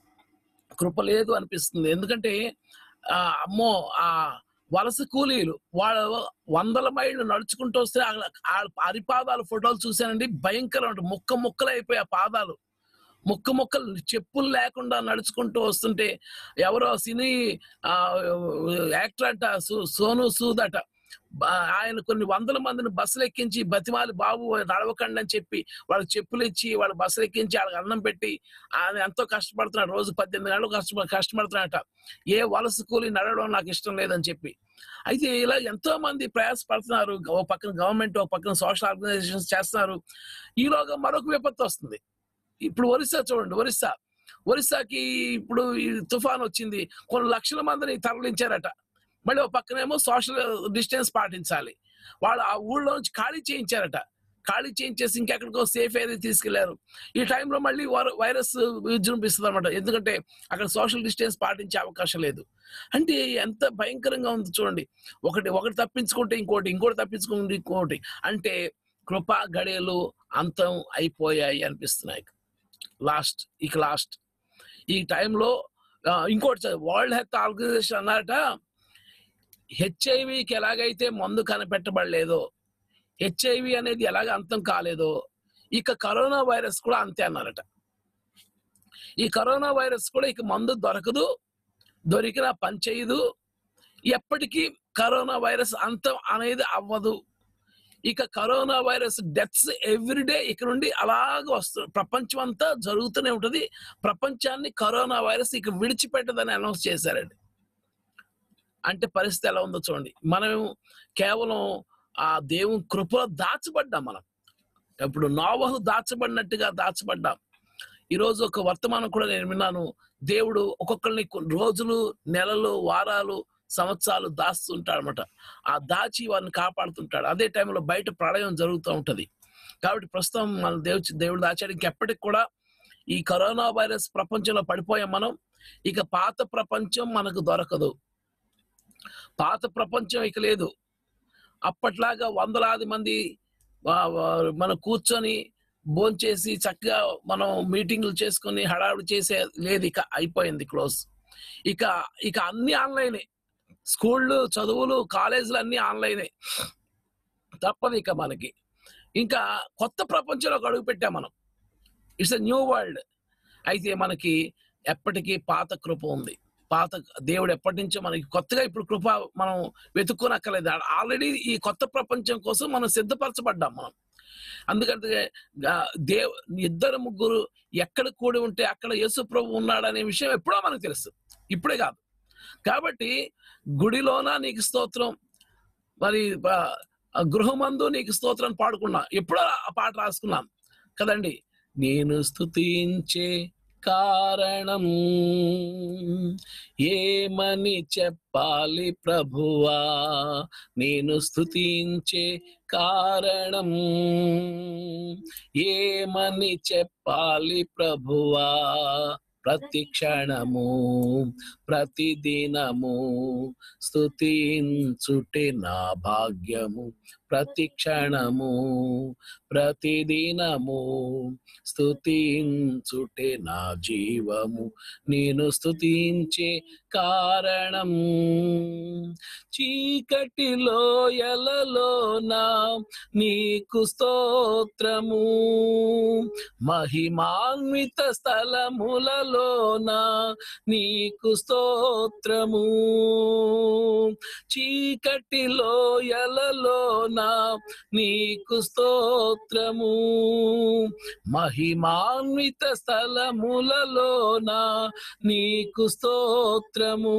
కృప లేదు అనిపిస్తుంది ఎందుకంటే ఆ, అమ్మో ఆ వలస కూలీలు వాళ్ళు వందల మైళ్ళు నడుచుకుంటూ వస్తే ఆ- ఆ అరిపాదాల ఫోటోలు చూశానండి భయంకరం ముక్క ముక్కలు అయిపోయి ఆ పాదాలు ముక్క ముక్కలు చెప్పులు లేకుండా నడుచుకుంటూ వస్తుంటే ఎవరో సినీ ఆ, యాక్టర్ అంట సు- సోను సూద్ అట బ- ఆయన కొన్ని వందల మందిని బస్సులు ఎక్కించి బతిమాలి బాబు నడవకండి అని చెప్పి వాళ్ళకి చెప్పులు ఇచ్చి వాళ్ళ బస్సులు ఎక్కించి వాళ్ళకి అన్నం పెట్టి ఆయన ఎంతో కష్టపడుతున్నాడు రోజు పద్దెనిమిది గంటలు కష్ట కష్టపడుతున్నాడట ఏ వలస కూలి నడవడం నాకు ఇష్టం లేదని చెప్పి అయితే ఇలా ఎంతో మంది ప్రయాసపడుతున్నారు ఓ పక్కన గవర్నమెంట్ ఓ పక్కన సోషల్ ఆర్గనైజేషన్స్ చేస్తున్నారు ఈలోగా మరొక విపత్తు వస్తుంది ఇప్పుడు ఒరిస్సా చూడండి ఒరిస్సా ఒరిస్సాకి ఇప్పుడు ఈ తుఫాన్ వచ్చింది కొన్ని లక్షల మందిని తరలించారట మళ్ళీ ఒక పక్కనేమో సోషల్ డిస్టెన్స్ పాటించాలి వాళ్ళు ఆ ఊళ్ళో నుంచి ఖాళీ చేయించారట ఖాళీ చేయించేసి ఇంకెక్కడికో సేఫ్ ఏరియా తీసుకెళ్లారు ఈ టైంలో మళ్ళీ వర- వైరస్ విజృంభిస్తుంది అనమాట ఎందుకంటే అక్కడ సోషల్ డిస్టెన్స్ పాటించే అవకాశం లేదు అంటే ఎంత భయంకరంగా ఉంది చూడండి ఒకటి ఒకటి తప్పించుకుంటే ఇంకోటి ఇంకోటి తప్పించుకుంటే ఇంకోటి అంటే కృపా గడియలు అంతం అయిపోయాయి అనిపిస్తున్నాయి లాస్ట్ ఇక లాస్ట్ ఈ టైంలో ఆ, ఇంకోటి వరల్డ్ హెల్త్ ఆర్గనైజేషన్ అన్నారట హెచ్ఐవికి ఎలాగైతే మందు కనిపెట్టబడలేదో హెచ్ఐవి అనేది ఎలాగ అంతం కాలేదో ఇక కరోనా వైరస్ కూడా అంతే అన్నారట ఈ కరోనా వైరస్ కూడా ఇక మందు దొరకదు దొరికినా పనిచేయదు ఎప్పటికీ కరోనా వైరస్ అంతం అనేది అవ్వదు ఇక కరోనా వైరస్ డెత్స్ ఎవ్రీడే ఇక్కడ నుండి అలాగ వస్తుంది ప్రపంచం అంతా జరుగుతూనే ఉంటది ప్రపంచాన్ని కరోనా వైరస్ ఇక విడిచిపెట్టదని అనౌన్స్ చేశారండి అంటే పరిస్థితి ఎలా ఉందో చూడండి మనం కేవలం ఆ దేవుని కృపలో దాచబడ్డాం మనం ఇప్పుడు నోవహు దాచబడినట్టుగా దాచబడ్డాం ఈరోజు ఒక వర్తమానం కూడా నేను విన్నాను దేవుడు ఒక్కొక్కరిని కొన్ని రోజులు నెలలు వారాలు సంవత్సరాలు దాస్తుంటాడు అనమాట ఆ దాచి వారిని కాపాడుతుంటాడు అదే టైంలో బయట ప్రళయం జరుగుతూ ఉంటది కాబట్టి ప్రస్తుతం మన దేవుడు దేవుడు దాచాడు ఇంకెప్పటికి కూడా ఈ కరోనా వైరస్ ప్రపంచంలో పడిపోయాం మనం ఇక పాత ప్రపంచం మనకు దొరకదు పాత ప్రపంచం ఇక లేదు అప్పట్లాగా వందలాది మంది వా- వా- మనం కూర్చొని భోంచేసి చక్కగా మనం మీటింగ్లు చేసుకొని హడావుడి చేసే లేదు ఇక అయిపోయింది క్లోజ్ ఇక ఇక అన్ని ఆన్లైనే స్కూళ్ళు చదువులు కాలేజీలు అన్ని ఆన్లైనే తప్పదు ఇక మనకి ఇంకా కొత్త ప్రపంచంలోకి అడుగు పెట్టాం మనం ఇట్స్ ఎ న్యూ వరల్డ్ అయితే మనకి ఎప్పటికీ పాత కృప ఉంది పాత దేవుడు ఎప్పటి నుంచో మనకి కొత్తగా ఇప్పుడు కృప మనం వెతుక్కోనక్కర్లేదు ఆల్రెడీ ఈ కొత్త ప్రపంచం కోసం మనం సిద్ధపరచబడ్డాం మనం అందుకంటే గా- దేవ్ ఇద్దరు ముగ్గురు ఎక్కడ కూడి ఉంటే అక్కడ యేసు ప్రభు ఉన్నాడనే విషయం ఎప్పుడో మనకు తెలుసు ఇప్పుడే కాదు కాబట్టి గుడిలోన నీకు స్తోత్రం మరి ఆ, ఆ గృహమందు నీకు స్తోత్రం పాడుకున్నా ఎప్పుడో ఆ పాట రాసుకున్నాం కదండి నేను స్తుతించే కారణం ఏమని చెప్పాలి ప్రభువా నేను స్తుతించే కారణం ఏమని చెప్పాలి ప్రభువా ప్రతి క్షణము ప్రతిదినము స్తుతించుటే నా భాగ్యము ప్రతి క్షణము ప్రతిదినము స్తుతించుటే నా జీవము నేను స్తుతించే కారణం చీకటిలో ఎలలోన నీకు స్తోత్రము మహిమాన్విత స్థలములలోన నీకు స్తోత్రము చీకటిలో ఎలలోన నీకు స్తోత్రము మహిమాన్విత స్థలములలోన నీకు స్తోత్రము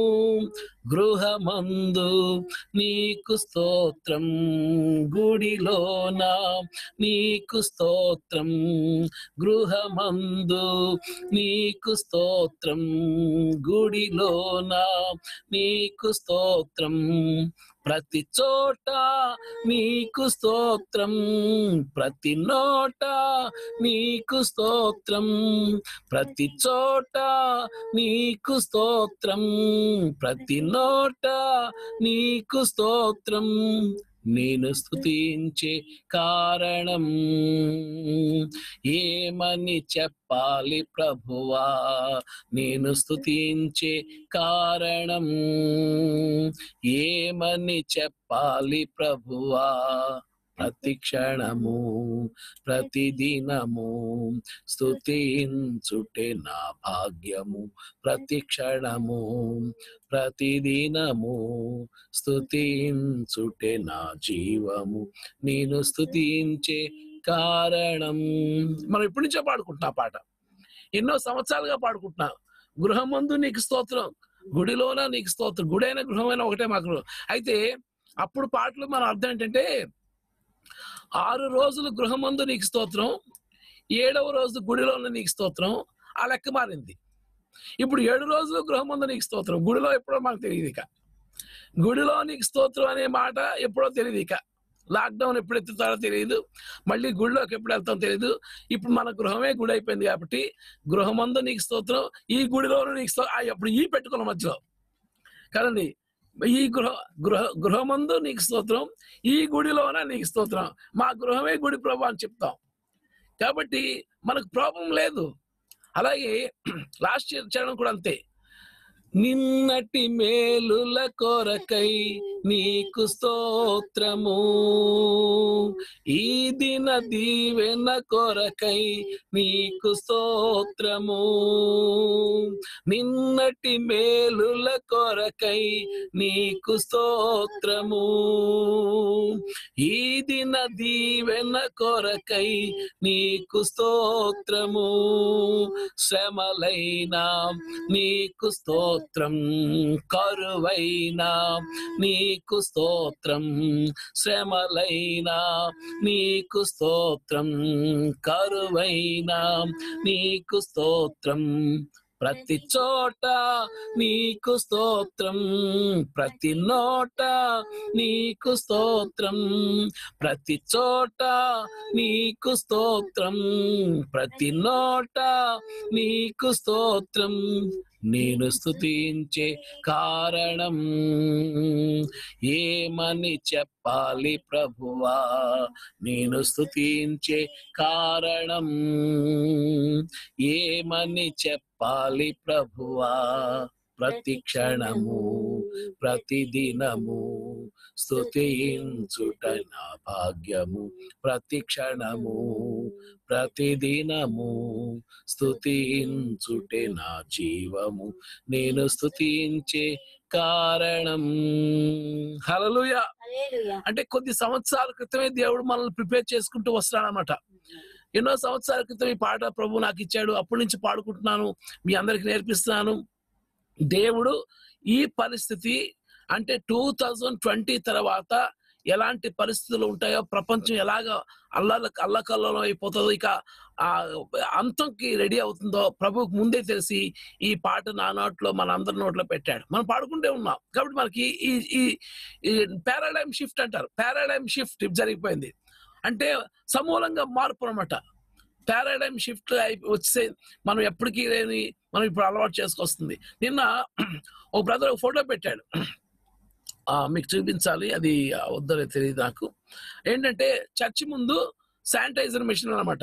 గృహమందు నీకు స్తోత్రం గుడిలోన నీకు స్తోత్రం గృహమందు నీకు స్తోత్రం గుడిలోన నీకు స్తోత్రం ప్రతి చోట నీకు స్తోత్రం ప్రతి నోట నీకు స్తోత్రం ప్రతి చోట నీకు స్తోత్రం ప్రతి నోట నీకు స్తోత్రం నేను స్తుతించే కారణం ఏమని చెప్పాలి ప్రభువా నేను స్తుతించే కారణం ఏమని చెప్పాలి ప్రభువా ప్రతి క్షణము ప్రతిదినము స్తుతించుటే నా భాగ్యము ప్రతి క్షణము ప్రతిదినము స్తుతించుటే నా జీవము నేను స్తుతించే కారణం మనం ఇప్పటి నుంచో పాడుకుంటున్నా పాట ఎన్నో సంవత్సరాలుగా పాడుకుంటున్నా గృహమందు నీకు స్తోత్రం గుడిలోన నీకు స్తోత్రం గుడైన గృహమైన ఒకటే మాకు అయితే అప్పుడు పాటలు మన అర్థం ఏంటంటే ఆరు రోజులు గృహమందు నీకు స్తోత్రం ఏడవ రోజు గుడిలోన నీకు స్తోత్రం ఆ లెక్క మారింది ఇప్పుడు ఏడు రోజులు గృహమందు నీకు స్తోత్రం గుడిలో ఎప్పుడో మాకు తెలియదు ఇక గుడిలో నీకు స్తోత్రం అనే మాట ఎప్పుడో తెలియదు ఇక లాక్డౌన్ ఎప్పుడు ఎత్తుతారో తెలియదు మళ్ళీ గుడిలోకి ఎప్పుడు వెళ్తాం తెలియదు ఇప్పుడు మన గృహమే గుడి అయిపోయింది కాబట్టి గృహమందు నీకు స్తోత్రం ఈ గుడిలోనూ నీకు స్తోత్రం ఆ, అప్పుడు ఈ పెట్టుకున్న మధ్యలో కదండి ఈ గృహ గృహ గృహమందు నీకు స్తోత్రం ఈ గుడిలోన నీకు స్తోత్రం మా గృహమే గుడి ప్రభు అని చెప్తాం కాబట్టి మనకు ప్రాబ్లం లేదు అలాగే లాస్ట్ చరణం కూడా అంతే నిన్నటి మేలుల కొరకై నీకు స్తోత్రము ఈ దిన దీవెన కొరకై నీకు స్తోత్రము నిన్నటి మేలుల కొరకై నీకు స్తోత్రము ఈ దిన దీవెన కొరకై నీకు స్తోత్రము శ్రమలైనా నీకు స్తోత్రం కరువైనా నీకు స్తోత్రం శ్రమలైనా నీకు స్తోత్రం కరువైనా నీకు స్తోత్రం ప్రతి చోట నీకు స్తోత్రం ప్రతి నోట నీకు స్తోత్రం ప్రతి చోట నీకు స్తోత్రం ప్రతి నోట నీకు స్తోత్రం నేను స్తుతించే కారణం ఏమని చెప్పాలి ప్రభువా నేను స్తుతించే కారణం ఏమని చెప్పాలి ప్రభువా ప్రతి క్షణము ప్రతిదినము స్తుతించుట నా భాగ్యము ప్రతి క్షణము ప్రతిదినము స్తుతించుటే నా జీవము నేను స్తుతించే కారణం హల్లెలూయా అంటే కొద్ది సంవత్సరాల క్రితమే దేవుడు మనల్ని ప్రిపేర్ చేసుకుంటూ వస్తున్నాడనమాట ఎన్నో సంవత్సరాల క్రితం ఈ పాట ప్రభు నాకు ఇచ్చాడు అప్పటి నుంచి పాడుకుంటున్నాను మీ అందరికి నేర్పిస్తున్నాను దేవుడు ఈ పరిస్థితి అంటే టూ థౌజండ్ ట్వంటీ తర్వాత ఎలాంటి పరిస్థితులు ఉంటాయో ప్రపంచం ఎలాగ అల్లల అల్లకల్లలో అయిపోతుందో ఇక ఆ అంతంకి రెడీ అవుతుందో ప్రభువుకు ముందే తెలిసి ఈ పాట నా నోట్లో మన అందరి నోట్లో పెట్టాడు మనం పాడుకుంటే ఉన్నాం కాబట్టి మనకి ఈ ఈ ఈ పారాడైమ్ షిఫ్ట్ అంటారు పారాడైమ్ షిఫ్ట్ జరిగిపోయింది అంటే సమూలంగా మార్పు అనమాట పారాడైమ్ షిఫ్ట్ వచ్చే మనం ఎప్పటికీ లేని మనం ఇప్పుడు అలవాటు చేసుకొస్తుంది నిన్న ఒక బ్రదర్ ఒక ఫోటో పెట్టాడు ఆ, మీకు చూపించాలి అది వద్దనే తెలియదు నాకు ఏంటంటే చర్చి ముందు శానిటైజర్ మిషన్ అన్నమాట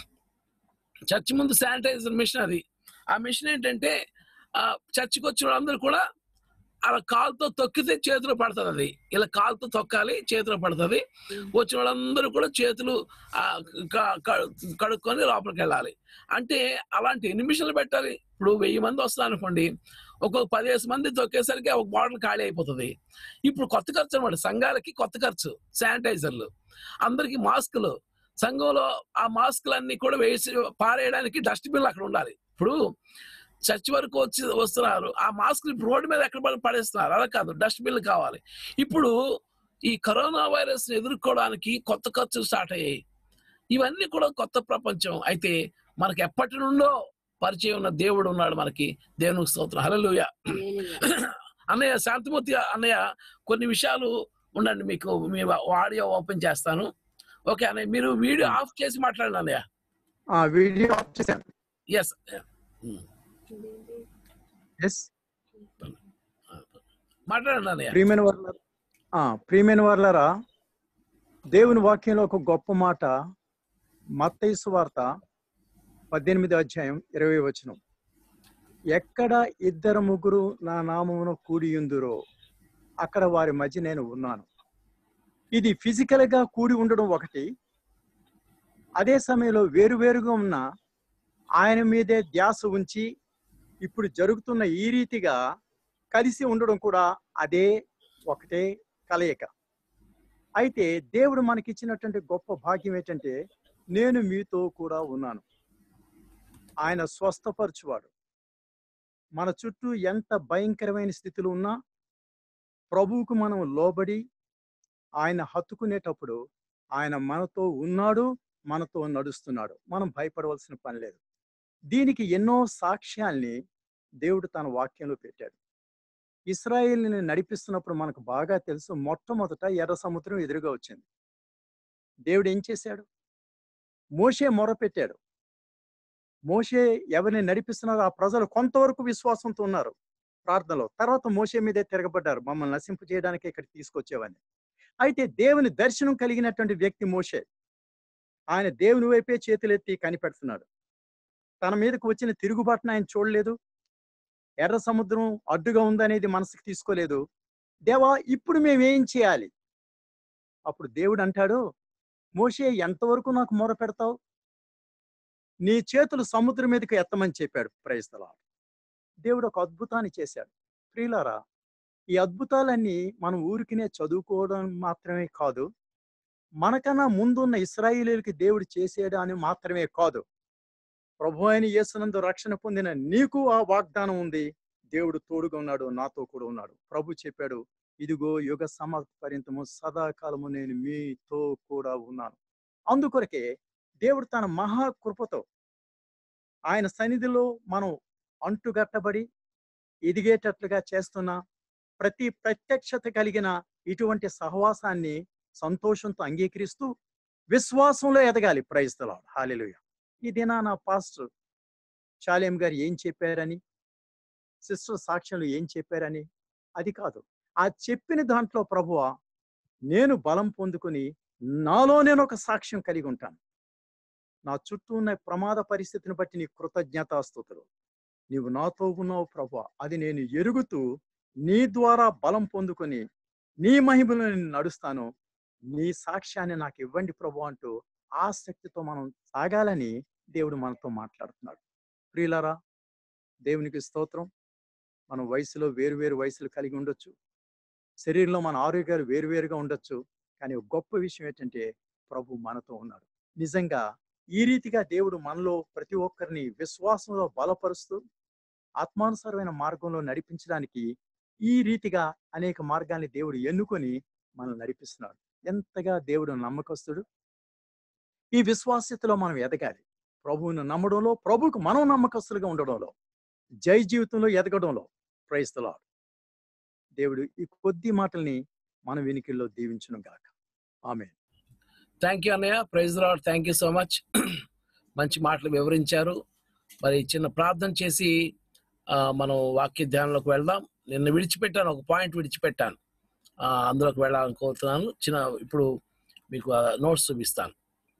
చర్చి ముందు శానిటైజర్ మిషన్ అది ఆ మిషన్ ఏంటంటే ఆ చర్చికి వచ్చిన వాళ్ళందరూ కూడా అలా కాలుతో తొక్కితే చేతిలో పడుతుంది అది ఇలా కాలుతో తొక్కాలి చేతిలో పడుతుంది వచ్చిన వాళ్ళందరూ కూడా చేతులు ఆ, క- క- కడుక్కొని లోపలికి వెళ్ళాలి అంటే అలాంటి ఎన్ని మిషన్లు పెట్టాలి ఇప్పుడు వెయ్యి మంది వస్తారు అనుకోండి ఒక్కొక్క పదిహేను మంది తొక్కేసరికి ఒక బాటిల్ ఖాళీ అయిపోతుంది ఇప్పుడు కొత్త ఖర్చు అనమాట సంఘాలకి కొత్త ఖర్చు శానిటైజర్లు అందరికి మాస్కులు సంఘంలో ఆ మాస్కులన్నీ కూడా వేసి పారేయడానికి డస్ట్బిన్లు అక్కడ ఉండాలి ఇప్పుడు చర్చ్ వరకు వచ్చి వస్తున్నారు ఆ మాస్కులు ఇప్పుడు రోడ్డు మీద ఎక్కడ పడి పడేస్తున్నారు అలా కాదు డస్ట్బిన్లు కావాలి ఇప్పుడు ఈ కరోనా వైరస్ ఎదుర్కోవడానికి కొత్త ఖర్చులు స్టార్ట్ అయ్యాయి ఇవన్నీ కూడా కొత్త ప్రపంచం అయితే మనకి ఎప్పటి నుండో పరిచయం ఉన్న దేవుడు ఉన్నాడు మనకి దేవునికి స్తోత్రం హల్లెలూయా అన్నయ్య శాంతిమూర్తి అన్నయ్య కొన్ని విషయాలు ఉండండి మీకు మీ ఆడియో ఓపెన్ చేస్తాను ఓకే అన్నయ్య మీరు వీడియో ఆఫ్ చేసి మాట్లాడండి అన్నయ్య ఆ వీడియో ఆఫ్ చేశాను ఎస్ ఎస్ మాట్లాడండి అన్నయ్య ప్రియమైన వర్ల ప్రియమైన వర్లరా దేవుని వాక్యంలో ఒక గొప్ప మాట మత్తయిసు వార్త పద్దెనిమిది అధ్యాయం ఇరవై వచనం ఎక్కడ ఇద్దరు ముగ్గురు నా నామమును కూడియుందురో అక్కడ వారి మధ్య నేను ఉన్నాను ఇది ఫిజికల్ గా కూడి ఉండడం ఒకటి అదే సమయంలో వేరువేరుగా ఉన్న ఆయన మీదే ధ్యాస ఉంచి ఇప్పుడు జరుగుతున్న ఈ రీతిగా కలిసి ఉండడం కూడా అదే ఒకటే కలయిక అయితే దేవుడు మనకిచ్చినటువంటి గొప్ప భాగ్యం ఏంటంటే నేను మీతో కూడా ఉన్నాను ఆయన స్వస్థపరచువాడు మన చుట్టూ ఎంత భయంకరమైన స్థితిలో ఉన్నా ప్రభువుకు మనం లోబడి ఆయన హత్తుకునేటప్పుడు ఆయన మనతో ఉన్నాడు మనతో నడుస్తున్నాడు మనం భయపడవలసిన పని లేదు దీనికి ఎన్నో సాక్ష్యాల్ని దేవుడు తన వాక్యంలో పెట్టాడు ఇస్రాయేల్ని నడిపిస్తున్నప్పుడు మనకు బాగా తెలుసు మొట్టమొదట ఎర్ర సముద్రం ఎదురుగా వచ్చింది దేవుడు ఏం చేశాడు మోషే మొరపెట్టాడు మోషే ఎవరిని నడిపిస్తున్నారో ఆ ప్రజలు కొంతవరకు విశ్వాసంతో ఉన్నారు ప్రార్థనలో తర్వాత మోషే మీదే తిరగబడ్డారు మమ్మల్ని నశింపు చేయడానికి ఇక్కడ తీసుకొచ్చేవని అయితే దేవుని దర్శనం కలిగినటువంటి వ్యక్తి మోషే ఆయన దేవుని వైపే చేతులెత్తి కనిపెడుతున్నాడు తన మీదకు వచ్చిన తిరుగుబాటును ఆయన చూడలేదు ఎర్ర సముద్రం అడ్డుగా ఉందనేది మనసుకు తీసుకోలేదు దేవా ఇప్పుడు మేమేం చేయాలి అప్పుడు దేవుడు అంటాడు మోషే ఎంతవరకు నాకు మొర పెడతావు నీ చేతులు సముద్రం మీదకి ఎత్తమని చెప్పాడు ప్రైస్తలా దేవుడు ఒక అద్భుతాన్ని చేశాడు ప్రియులారా ఈ అద్భుతాలన్నీ మనం ఊరికినే చదువుకోవడం మాత్రమే కాదు మనకన్నా ముందున్న ఇస్రాయిలీలకి దేవుడు చేసాడు అని మాత్రమే కాదు ప్రభు అయిన యేసునందు రక్షణ పొందిన నీకు ఆ వాగ్దానం ఉంది దేవుడు తోడుగా ఉన్నాడు నాతో కూడా ఉన్నాడు ప్రభు చెప్పాడు ఇదిగో యుగ సమాప్తి పర్యంతము సదాకాలము నేను మీతో కూడా ఉన్నాను అందుకొరకే దేవుడు తన మహా కృపతో ఆయన సన్నిధిలో మనం అంటుగట్టబడి ఎదిగేటట్లుగా చేస్తున్న ప్రతి ప్రత్యక్షత కలిగిన ఇటువంటి సహవాసాన్ని సంతోషంతో అంగీకరిస్తూ విశ్వాసంలో ఎదగాలి ప్రైస్తలాడు హాలిలుయ ఈ దినాన పాస్టర్ చాలేం గారు ఏం చెప్పారని సిస్టర్ సాక్ష్యంలో ఏం చెప్పారని అది కాదు ఆ చెప్పిన దాంట్లో ప్రభువ నేను బలం పొందుకుని నాలో నేను ఒక సాక్ష్యం కలిగి ఉంటాను నా చుట్టూ ఉన్న ప్రమాద పరిస్థితిని బట్టి నీ కృతజ్ఞతాస్తుతులు నీవు నాతో ఉన్నావు ప్రభు అది నేను ఎరుగుతూ నీ ద్వారా బలం పొందుకొని నీ మహిమలో నేను నడుస్తాను నీ సాక్ష్యాన్ని నాకు ఇవ్వండి ప్రభు అంటూ ఆసక్తితో మనం సాగాలని దేవుడు మనతో మాట్లాడుతున్నాడు ప్రియులారా దేవునికి స్తోత్రం మన వయసులో వేరు వేరు వయసులు కలిగి ఉండొచ్చు శరీరంలో మన ఆరోగ్యాలు వేరువేరుగా ఉండొచ్చు కానీ ఒక గొప్ప విషయం ఏంటంటే ప్రభు మనతో ఉన్నాడు నిజంగా ఈ రీతిగా దేవుడు మనలో ప్రతి ఒక్కరిని విశ్వాసంలో బలపరుస్తూ ఆత్మానుసారమైన మార్గంలో నడిపించడానికి ఈ రీతిగా అనేక మార్గాల్ని దేవుడు ఎన్నుకొని మనల్ని నడిపిస్తున్నాడు ఎంతగా దేవుడు నమ్మకస్తుడు ఈ విశ్వాస్యతలో మనం ఎదగాలి ప్రభువును నమ్మడంలో ప్రభువుకు మనం నమ్మకస్తులుగా ఉండడంలో జై జీవితంలో ఎదగడంలో ప్రయత్నలో దేవుడు ఈ కొద్ది మాటల్ని మన వెనికిల్లో దీవించును గాక ఆమె థ్యాంక్ యూ అన్నయ్య praise Lord thank you so much మంచి మాటలు వివరించారు మరి చిన్న ప్రార్థన చేసి ఆ, మనం వాక్య ధ్యానంలోకి వెళ్దాం నిన్న విడిచిపెట్టాను ఒక పాయింట్ విడిచిపెట్టాను ఆ, అందులోకి వెళ్ళాలని కోరుతున్నాను చిన్న ఇప్పుడు మీకు నోట్స్ చూపిస్తాను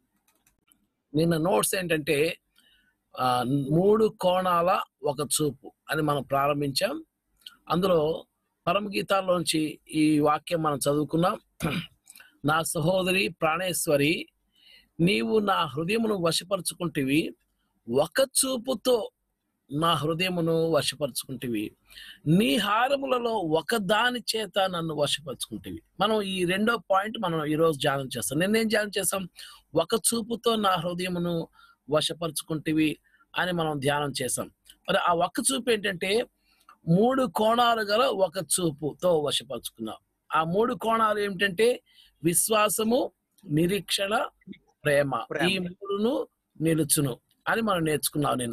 నిన్న నోట్స్ ఏంటంటే ఆ, మూడు కోణాల ఒక చూపు అని మనం ప్రారంభించాం అందులో పరమగీతాల్లోంచి ఈ వాక్యం మనం చదువుకున్నాం నా సహోదరి ప్రాణేశ్వరి నీవు నా హృదయమును వశపరుచుకుంటివి ఒక చూపుతో నా హృదయమును వశపరుచుకుంటివి నీ హారములలో ఒక దాని చేత నన్ను వశపరుచుకుంటివి మనం ఈ రెండో పాయింట్ మనం ఈరోజు ధ్యానం చేస్తాం నిన్నేం ధ్యానం చేస్తాం ఒక చూపుతో నా హృదయమును వశపరుచుకుంటివి అని మనం ధ్యానం చేసాం మరి ఆ ఒక్క చూపు ఏంటంటే మూడు కోణాలు గల ఒక చూపుతో వశపరుచుకున్నాం ఆ మూడు కోణాలు ఏమిటంటే విశ్వాసము నిరీక్షణ ప్రేమ ప్రేమ. ఈ మూడును నిలుచును అని మనం నేర్చుకున్నాం నిన్న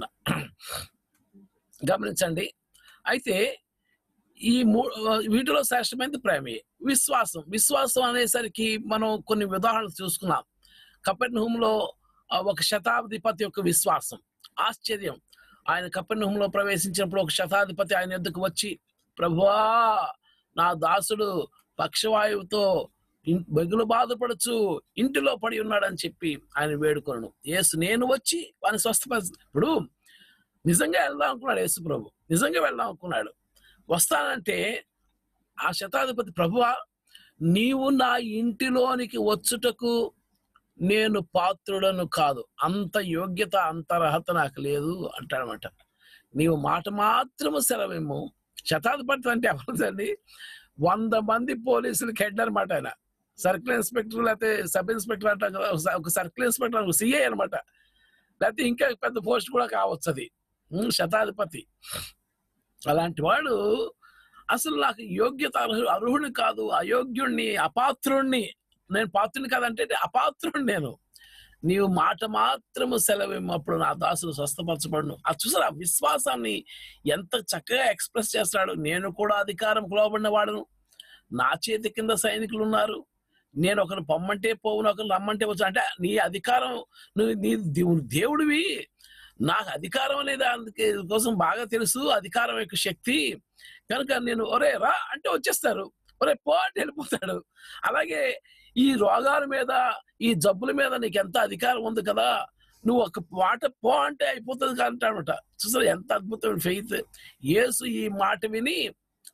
గమనించండి అయితే ఈ మూ వీటిలో శ్రేష్టమైనది ప్రేమే విశ్వాసం విశ్వాసం అనేసరికి మనం కొన్ని ఉదాహరణలు చూసుకున్నాం కపెర్నహూంలో ఆ, ఒక శతాధిపతి యొక్క విశ్వాసం ఆశ్చర్యం ఆయన కపెర్నహూంలో ప్రవేశించినప్పుడు ఒక శతాధిపతి ఆయన ఎద్దుకు వచ్చి ప్రభువా నా దాసుడు పక్షవాయువుతో ఇన్- బెగులు బాధపడుచు ఇంటిలో పడి ఉన్నాడని చెప్పి ఆయన వేడుకొనను యేసు నేను వచ్చి వాని స్వస్థపరిచి ఇప్పుడు నిజంగా వెళ్దాం అనుకున్నాడు యేసు ప్రభు నిజంగా వెళ్దాం అనుకున్నాడు వస్తానంటే ఆ శతాధిపతి ప్రభువా నీవు నా ఇంటిలోనికి వచ్చుటకు నేను పాత్రుడను కాదు అంత యోగ్యత అంత అర్హత నాకు లేదు అంటాడనమాట నీవు మాట మాత్రము సెలవేమో శతాధిపతి అంటే ఎవరిదండి వంద మంది పోలీసులకి హెడ్ అనమాట ఆయన సర్కిల్ ఇన్స్పెక్టర్ లేకపోతే సబ్ ఇన్స్పెక్టర్ అంటాం కదా ఒక- ఒక సర్కిల్ ఇన్స్పెక్టర్ సిఐ అనమాట లేకపోతే ఇంకా పెద్ద పోస్ట్ కూడా కావచ్చు అది ఉమ్, శతాధిపతి అలాంటి వాడు అసలు నాకు యోగ్యత అర్హు అర్హుడిని కాదు అయోగ్యుణ్ణి అపాత్రుణ్ణి నేను పాత్రుని కాదంటే అపాత్రుణ్ణి నేను నీవు మాట మాత్రము సెలవేమో అప్పుడు నా దాసులు స్వస్థపరచబడును అది చూసారా విశ్వాసాన్ని ఎంత చక్కగా ఎక్స్ప్రెస్ చేస్తాడు నేను కూడా అధికారం లోబడిన వాడును నా చేతి కింద సైనికులు ఉన్నారు నేను ఒకరు పొమ్మంటే పోవును ఒకరు రమ్మంటే వచ్చు అంటే నీ అధికారం నువ్వు నీ దేవు- దేవుడివి నాకు అధికారం అనేది అందుకే కోసం బాగా తెలుసు అధికారం యొక్క శక్తి కనుక నేను ఒరే రా అంటే వచ్చేస్తారు ఒరే పో అంటే వెళ్ళిపోతాడు అలాగే ఈ రోగాల మీద ఈ జబ్బుల మీద నీకు ఎంత అధికారం ఉంది కదా నువ్వు ఒక మాట పో అంటే అయిపోతుంది అంటాడనమాట చూసారు ఎంత అద్భుతమైన ఫెయిత్ యేసు ఈ మాట విని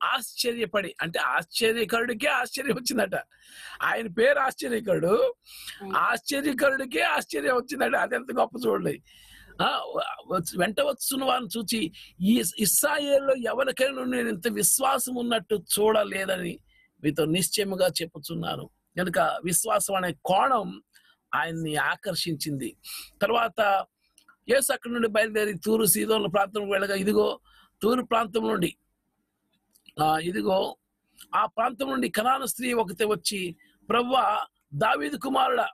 ఆశ్చర్యపడి అంటే ఆశ్చర్యకరుడికే ఆశ్చర్యం వచ్చిందట ఆయన పేరు ఆశ్చర్యకరుడు ఆశ్చర్యకరుడికే ఆశ్చర్యం వచ్చిందట అది ఎంత గొప్ప చూడండి ఆ, వచ్చి- వెంట వస్తున్న వారిని చూచి ఈ ఇస్రాయేల్లో ఎవరికైనా నేను ఇంత విశ్వాసం ఉన్నట్టు చూడలేదని మీతో నిశ్చయముగా చెప్పుచున్నాను కనుక విశ్వాసం అనే కోణం ఆయన్ని ఆకర్షించింది తర్వాత యేసు అక్కడి నుండి బయలుదేరి తూరు సీదోన్ల ప్రాంతం వెళ్ళగా ఇదిగో తూరు ప్రాంతం నుండి ఆ ఇదిగో ఆ ప్రాంతం నుండి కనాన స్త్రీ ఒకటి వచ్చి ప్రవ్వా దావీదు కుమారుడా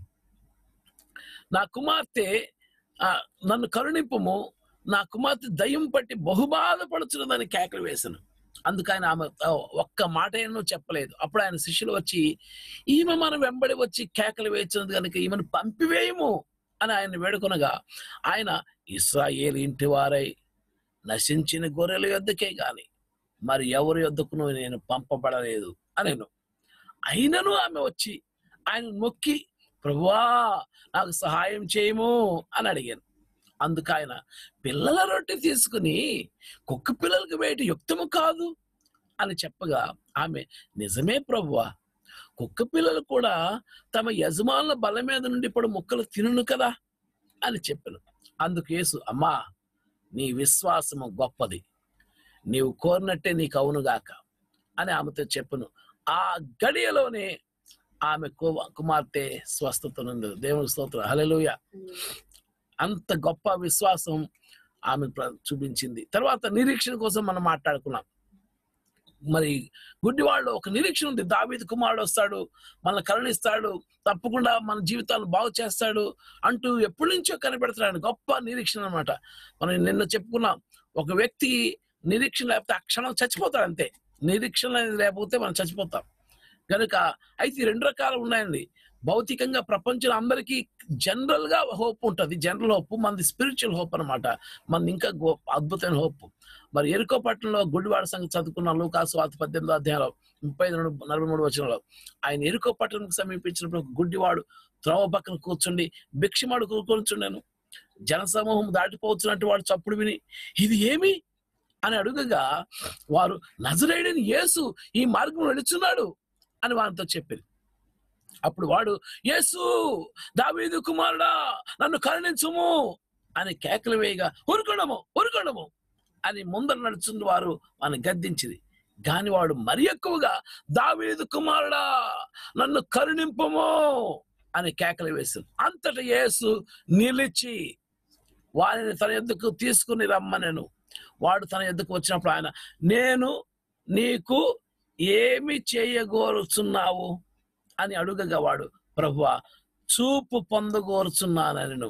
నా కుమార్తె ఆ, నన్ను కరుణింపుము నా కుమార్తె దయ్యం పట్టి బహుబాధపడుచున్నదని కేకలు వేశాను అందుకు ఆయన ఆమె ఆ, ఒక్క మాట ఏమో చెప్పలేదు అప్పుడు ఆయన శిష్యులు వచ్చి ఈమె మనం వెంబడి వచ్చి కేకలు వేచినది కనుక ఈమెను పంపివేయము అని ఆయన వేడుకొనగా ఆయన ఇస్రాయేల్ ఇంటి వారై నశించిన గొర్రెల యొద్దకే గాని మరి ఎవరి యొద్దకును నేను పంపబడలేదు అనేను అయినను ఆమె వచ్చి ఆయన మొక్కి ప్రభువా నాకు సహాయం చేయము అని అడిగాను అందుకు ఆయన పిల్లల రొట్టె తీసుకుని కుక్క పిల్లలకు వేయట యుక్తము కాదు అని చెప్పగా ఆమె నిజమే ప్రభువా కుక్క పిల్లలు కూడా తమ యజమానుల బల మీద నుండి ఇప్పుడు ముక్కలు తినును కదా అని చెప్పాను అందుకు యేసు అమ్మా నీ విశ్వాసము గొప్పది నీవు కోరినట్టే నీకు అవునుగాక అని ఆమెతో చెప్పును ఆ గడియలోనే ఆమె కు- కుమార్తె స్వస్థత నుండి దేవుని స్తోత్రం హల్లెలూయా అంత గొప్ప విశ్వాసం ఆమె ప్ర- చూపించింది తర్వాత నిరీక్షణ కోసం మనం మాట్లాడుకున్నాం మరి గుడ్డివాళ్ళు ఒక నిరీక్షణ ఉంది దావీదు కుమారుడు వస్తాడు మనల్ని కరుణిస్తాడు తప్పకుండా మన జీవితాలను బాగు చేస్తాడు అంటూ ఎప్పటి నుంచో కనిపెడుతున్నాడు గొప్ప నిరీక్షణ అన్నమాట మనం నిన్న చెప్పుకున్నాం ఒక వ్యక్తి నిరీక్షణ లేకపోతే ఆ క్షణం చచ్చిపోతాడు అంతే నిరీక్షణ అనేది లేకపోతే మనం చచ్చిపోతాం కనుక అయితే ఈ రెండు రకాలు ఉన్నాయండి భౌతికంగా ప్రపంచంలో అందరికీ జనరల్ గా హోప్ ఉంటుంది జనరల్ హోప్ మనది స్పిరిచువల్ హోప్ అన్నమాట మనది ఇంకా గో- అద్భుతమైన హోప్ మరి ఎరుకో పట్టణంలో గుడివాడ సంగతి చదువుకున్న లూకాసు వాత పద్దెనిమిదో అధ్యాయంలో ముప్పై రెండు నలభై మూడు వచనంలో ఆయన ఎరుకో పట్టణంకి సమీపించినప్పుడు ఒక గుడ్డివాడు త్రోవ పక్కన కూర్చుండి భిక్షమాడు కూర్చొని జనసమూహం దాటిపోతున్నట్టు వాడు చప్పుడు విని ఇది ఏమి అని అడుగగా వారు నజరేయుడిని యేసు ఈ మార్గం నడుచున్నాడు అని వారితో చెప్పింది అప్పుడు వాడు యేసు దావీదు కుమారుడా నన్ను కరుణించుము అని కేకలు వేయగా ఉరుకొండము ఉరుకొండము అని ముందర నడుచున్న వారు వాని గద్దించింది గాని వాడు మరి ఎక్కువగా దావీదు కుమారుడా నన్ను కరుణింపము అని కేకలు వేసింది అంతట యేసు నిలిచి వారిని తన ఎద్దుకు తీసుకుని రమ్మనెను వాడు తన ఎద్దుకు వచ్చినప్పుడు ఆయన నేను నీకు ఏమి చేయగోరుచున్నావు అని అడుగగా వాడు ప్రభువా చూపు పొందగోరుచున్నానను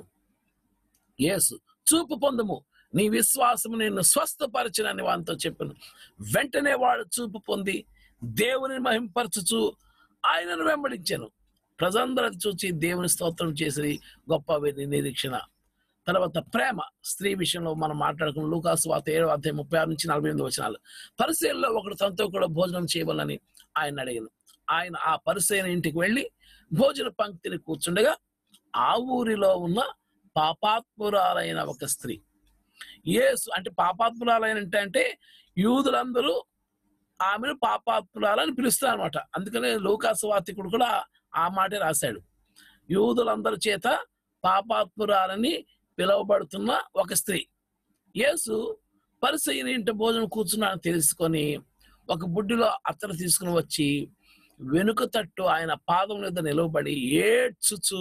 యేసు చూపు పొందము నీ విశ్వాసము నిన్ను స్వస్థపరచునని వానితో చెప్పాను వెంటనే వాడు చూపు పొంది దేవుని మహింపరచుచు ఆయనను వెంబడించాను ప్రజలందరూ అది చూచి దేవుని స్తోత్రం చేసి గొప్ప వి- నిరీక్షణ తర్వాత ప్రేమ స్త్రీ విషయంలో మనం మాట్లాడుకున్న లూకాసు వార్త ఏడవ అధ్యాయం ముప్పై ఆరు నుంచి నలభై ఎనిమిది వచనాలు పరిశీలలో ఒకడు తనతో కూడా భోజనం చేయవాలని ఆయన అడిగాను ఆయన ఆ పరిశీలన ఇంటికి వెళ్ళి భోజన పంక్తిని కూర్చుండగా ఆ ఊరిలో ఉన్న పాపాత్మురాలైన ఒక స్త్రీ యేసు అంటే పాపాత్మురాలైన అంటే అంటే యూదులందరూ ఆమెను పాపాత్మురాలని పిలుస్తారు అనమాట అందుకనే లూకాసు వార్తికుడు కూడా ఆ మాటే రాశాడు యూదులందరి చేత పాపాత్మురాలని పిలువబడుతున్న ఒక స్త్రీ యేసు పరిసయ్యని ఇంట భోజనం కూర్చున్నాను తెలుసుకొని ఒక బుడ్డిలో అత్తరు తీసుకుని వచ్చి వెనుక తట్టు ఆయన పాదం మీద నిలవబడి ఏడ్చుచు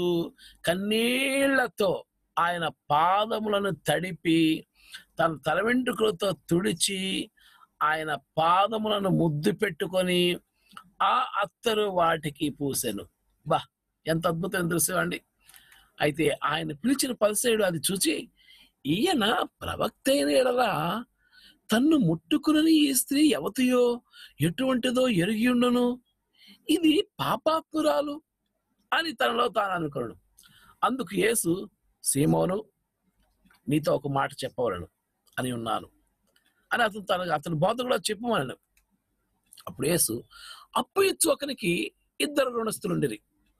కన్నీళ్లతో ఆయన పాదములను తడిపి తన తల వెంట్రుకలతో తుడిచి ఆయన పాదములను ముద్దు పెట్టుకొని ఆ అత్తరు వాటికి పూసెను బా ఎంత అద్భుతమైన దృశ్యం అండి అయితే ఆయన పిలిచిన పరిసయుడు అది చూచి ఈయన ప్రవక్త అయిన ఎడలా తన్ను ముట్టుకునని ఈ స్త్రీ ఎవతియో ఎటువంటిదో ఎరిగి ఉండును ఇది పాపాత్మురాలు అని తనలో తాను అనుకున్నాడు అందుకు యేసు సీమోను నీతో ఒక మాట చెప్పవలను అని ఉన్నాను అని అతను తన అతని బోధ కూడా చెప్పమన్నాను అప్పుడు యేసు అప్పు ఇచ్చు ఒకనికి ఇద్దరు రుణస్థులుండిరి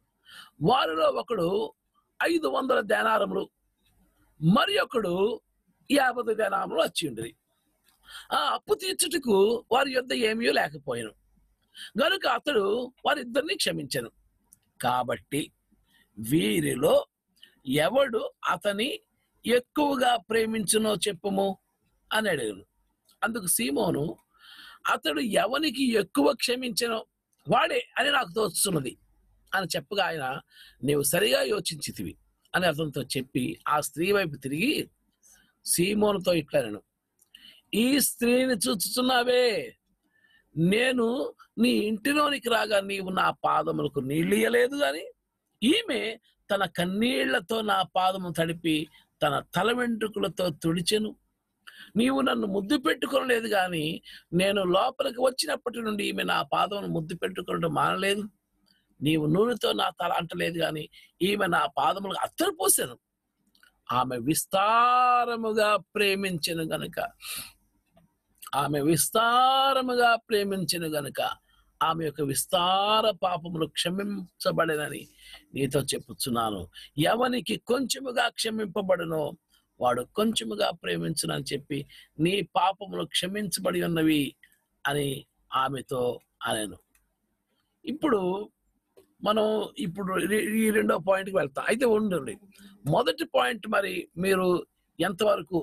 వారిలో ఒకడు ఐదు వందల ధ్యానారములు మరి ఒకడు యాభై ధ్యానారములు వచ్చి ఉండిరి ఆ అప్పు తీర్చుటకు వారి యొద్ద ఏమీ లేకపోయాను గనుక అతడు వారిద్దరిని క్షమించను కాబట్టి వీరిలో ఎవడు అతని ఎక్కువగా ప్రేమించునో చెప్పుము అని అడిగాను అందుకు సీమోను అతడు ఎవనికి ఎక్కువ క్షమించనో వాడే అని నాకు తోచుతున్నది అని చెప్పగా ఆయన నీవు సరిగా యోచించితివి అని అతనితో చెప్పి ఆ స్త్రీ వైపు తిరిగి సీమోనుతో ఇట్లనను ఈ స్త్రీని చూచుచున్నావే నేను నీ ఇంటిలోనికి రాగా నీవు నా పాదములకు నీళ్ళియలేదు గాని ఈమె తన కన్నీళ్లతో నా పాదము తడిపి తన తల వెంట్రుకలతో తుడిచెను నీవు నన్ను ముద్దు పెట్టుకోలేదు గాని నేను లోపలికి వచ్చినప్పటి నుండి ఈమె నా పాదమును ముద్దు పెట్టుకోవడం మానలేదు నీవు నూనెతో నా తల అంటలేదు గాని ఈమె నా పాదములకు అత్తరు పోసాను ఆమె విస్తారముగా ప్రేమించెను గనుక ఆమె విస్తారముగా ప్రేమించెను గనుక ఆమె యొక్క విస్తార పాపములు క్షమించబడనని నీతో చెప్పుచున్నాను ఎవనికి కొంచెముగా క్షమింపబడునో వాడు కొంచెముగా ప్రేమించునని చెప్పి నీ పాపములు క్షమించబడి ఉన్నవి అని ఆమెతో అనెను ఇప్పుడు మనం ఇప్పుడు ఈ- ఈ రెండో పాయింట్కి వెళ్తాం అయితే ఉండండి మొదటి పాయింట్ మరి మీరు ఎంతవరకు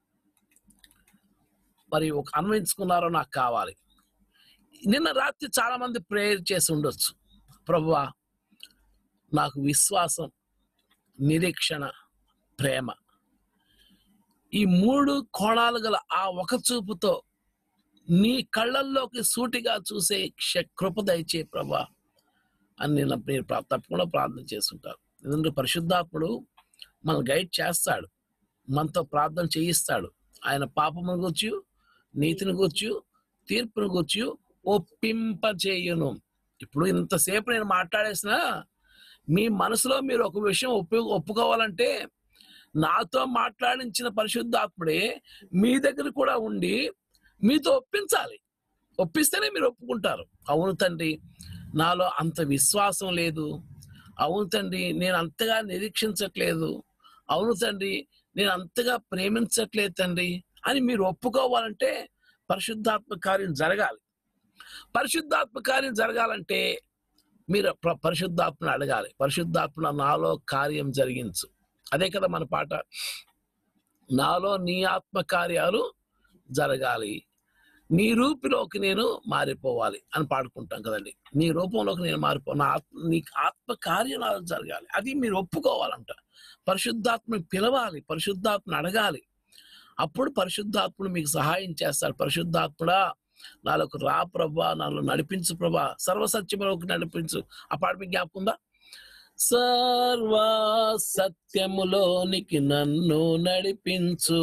మరి ఒక అన్వయించుకున్నారో నాకు కావాలి నిన్న రాత్రి చాలా మంది ప్రేయర్ చేసి ఉండొచ్చు ప్రభువా నాకు విశ్వాసం నిరీక్షణ ప్రేమ ఈ మూడు కోణాలు గల ఆ ఒక చూపుతో నీ కళ్ళల్లోకి సూటిగా చూసే క్ష- కృప దయచే ప్రభా అని నేను మీరు ప్రా- తప్పకుండా ప్రార్థన చేస్తుంటారు ఎందుకంటే పరిశుద్ధాత్ముడు మన గైడ్ చేస్తాడు మనతో ప్రార్థన చేయిస్తాడు ఆయన పాపమును గూర్చి నీతిని గూర్చి తీర్పును గూర్చి ఒప్పింపచేయును ఇప్పుడు ఇంతసేపు నేను మాట్లాడేసిన మీ మనసులో మీరు ఒక విషయం ఒప్పు ఒప్పుకోవాలంటే నాతో మాట్లాడించిన పరిశుద్ధాత్ముడే మీ దగ్గర కూడా ఉండి మీతో ఒప్పించాలి ఒప్పిస్తేనే మీరు ఒప్పుకుంటారు అవును తండ్రి నాలో అంత విశ్వాసం లేదు అవును తండ్రి నేను అంతగా నిరీక్షించట్లేదు అవును తండ్రి నేను అంతగా ప్రేమించట్లేదు తండ్రి అని మీరు ఒప్పుకోవాలంటే పరిశుద్ధాత్మ కార్యం జరగాలి పరిశుద్ధాత్మ కార్యం జరగాలంటే మీరు ప్ర- పరిశుద్ధాత్మను అడగాలి పరిశుద్ధాత్మ నాలో కార్యం జరిగించు అదే కదా మన పాట నాలో నీ ఆత్మ కార్యాలు జరగాలి నీ రూపులోకి నేను మారిపోవాలి అని పాడుకుంటాం కదండి నీ రూపంలోకి నేను మారిపో నా ఆత్మ నీ ఆత్మ కార్యాలు జరగాలి అది మీరు ఒప్పుకోవాలంట పరిశుద్ధాత్మ పిలవాలి పరిశుద్ధాత్మను అడగాలి అప్పుడు పరిశుద్ధాత్ముడు మీకు సహాయం చేస్తాడు పరిశుద్ధాత్ముడా నాలోకి రా ప్రభా నాలో నడిపించు ప్రభా సర్వసత్యములోకి నడిపించు ఆ పాట మీకు జ్ఞాపకం ఉందా సర్వ సత్యములోనికి నన్ను నడిపించు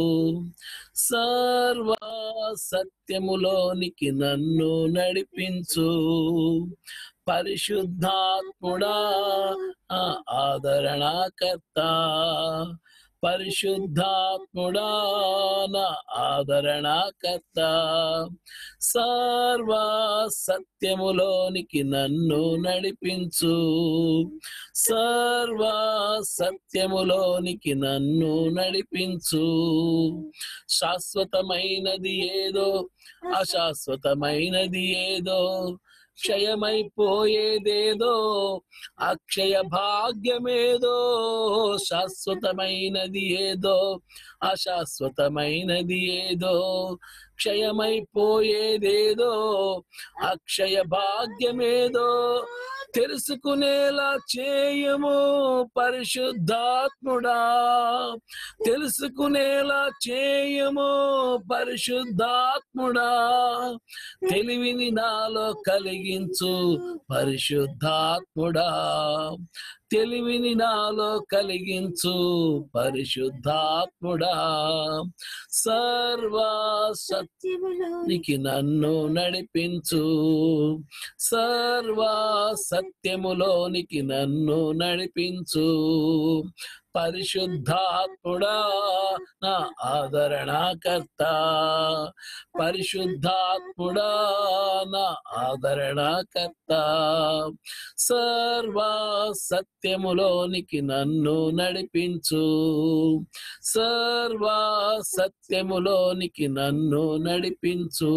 సర్వ సత్యములోనికి నన్ను నడిపించు పరిశుద్ధాత్ముడా ఆ ఆదరణకర్త పరిశుద్ధాత్ముడా నా ఆదరణకర్త సర్వ సత్యములోనికి నన్ను నడిపించు సర్వ సత్యములోనికి నన్ను నడిపించు శాశ్వతమైనది ఏదో అశాశ్వతమైనది ఏదో క్షయమైపోయేదేదో అక్షయ భాగ్యమేదో శాశ్వతమైనది ఏదో అశాశ్వతమైనది ఏదో క్షయమైపోయేదేదో అక్షయ భాగ్యమేదో తెలుసుకునేలా చేయము పరిశుద్ధాత్ముడా తెలుసుకునేలా చేయము పరిశుద్ధాత్ముడా తెలివిని నాలో కలిగించు పరిశుద్ధాత్ముడా తెలివిని నాలో కలిగించు పరిశుద్ధాత్ముడా సర్వ సత్యములోనికి నన్ను నడిపించు సర్వ సత్యములోనికి నన్ను నడిపించు పరిశుద్ధాత్ముడా నా ఆదరణకర్త పరిశుద్ధాత్ముడా నా ఆదరణకర్త సర్వ సత్యములోనికి నన్ను నడిపించు సర్వ సత్యములోనికి నన్ను నడిపించు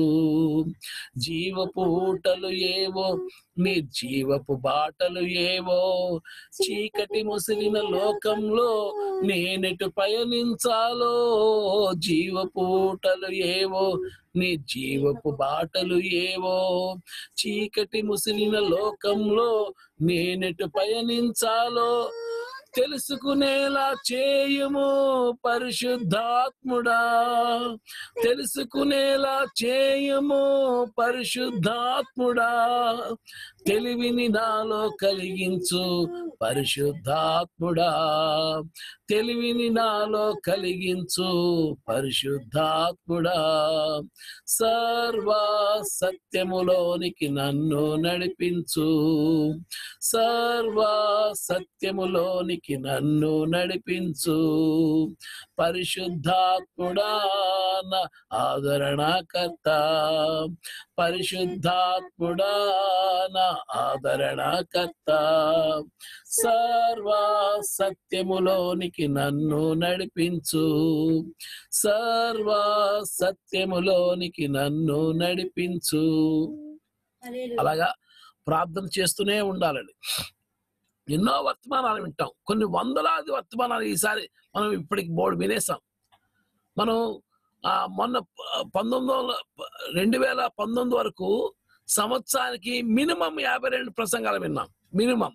జీవపు ఊటలు ఏవో నీ జీవపు బాటలు ఏవో చీకటి ముసిలిన లోకంలో నేనెటు పయనించాలో జీవపు ఊటలు ఏవో నీ జీవపు బాటలు ఏవో చీకటి ముసిలిన లోకంలో నేనెటు పయనించాలో తెలుసుకునేలా చేయుము పరిశుద్ధాత్ముడా తెలుసుకునేలా చేయుము పరిశుద్ధాత్ముడా తెలివిని నాలో కలిగించు పరిశుద్ధాత్ముడా తెలివిని నాలో కలిగించు పరిశుద్ధాత్ముడా సర్వ సత్యములోనికి నన్ను నడిపించు సర్వ సత్యములోనికి నన్ను నడిపించు పరిశుద్ధాత్ముడా నా ఆదరణకర్త పరిశుద్ధాత్ముడా నా ఆదరణకర్త సర్వ సత్యములోనికి నన్ను నడిపించు సర్వ సత్యములోనికి నన్ను నడిపించు అలాగా ప్రార్థన చేస్తూనే ఉండాలండి ఎన్నో వర్తమానాలు వింటాం కొన్ని వందలాది వర్తమానాలు ఈసారి మనం ఇప్పటికి బోర్డు వినేసాం మనం ఆ మొన్న ప- పంతొమ్మిది వందల రెండు వేల పంతొమ్మిది వరకు సంవత్సరానికి మినిమం యాభై రెండు ప్రసంగాలు విన్నాం మినిమం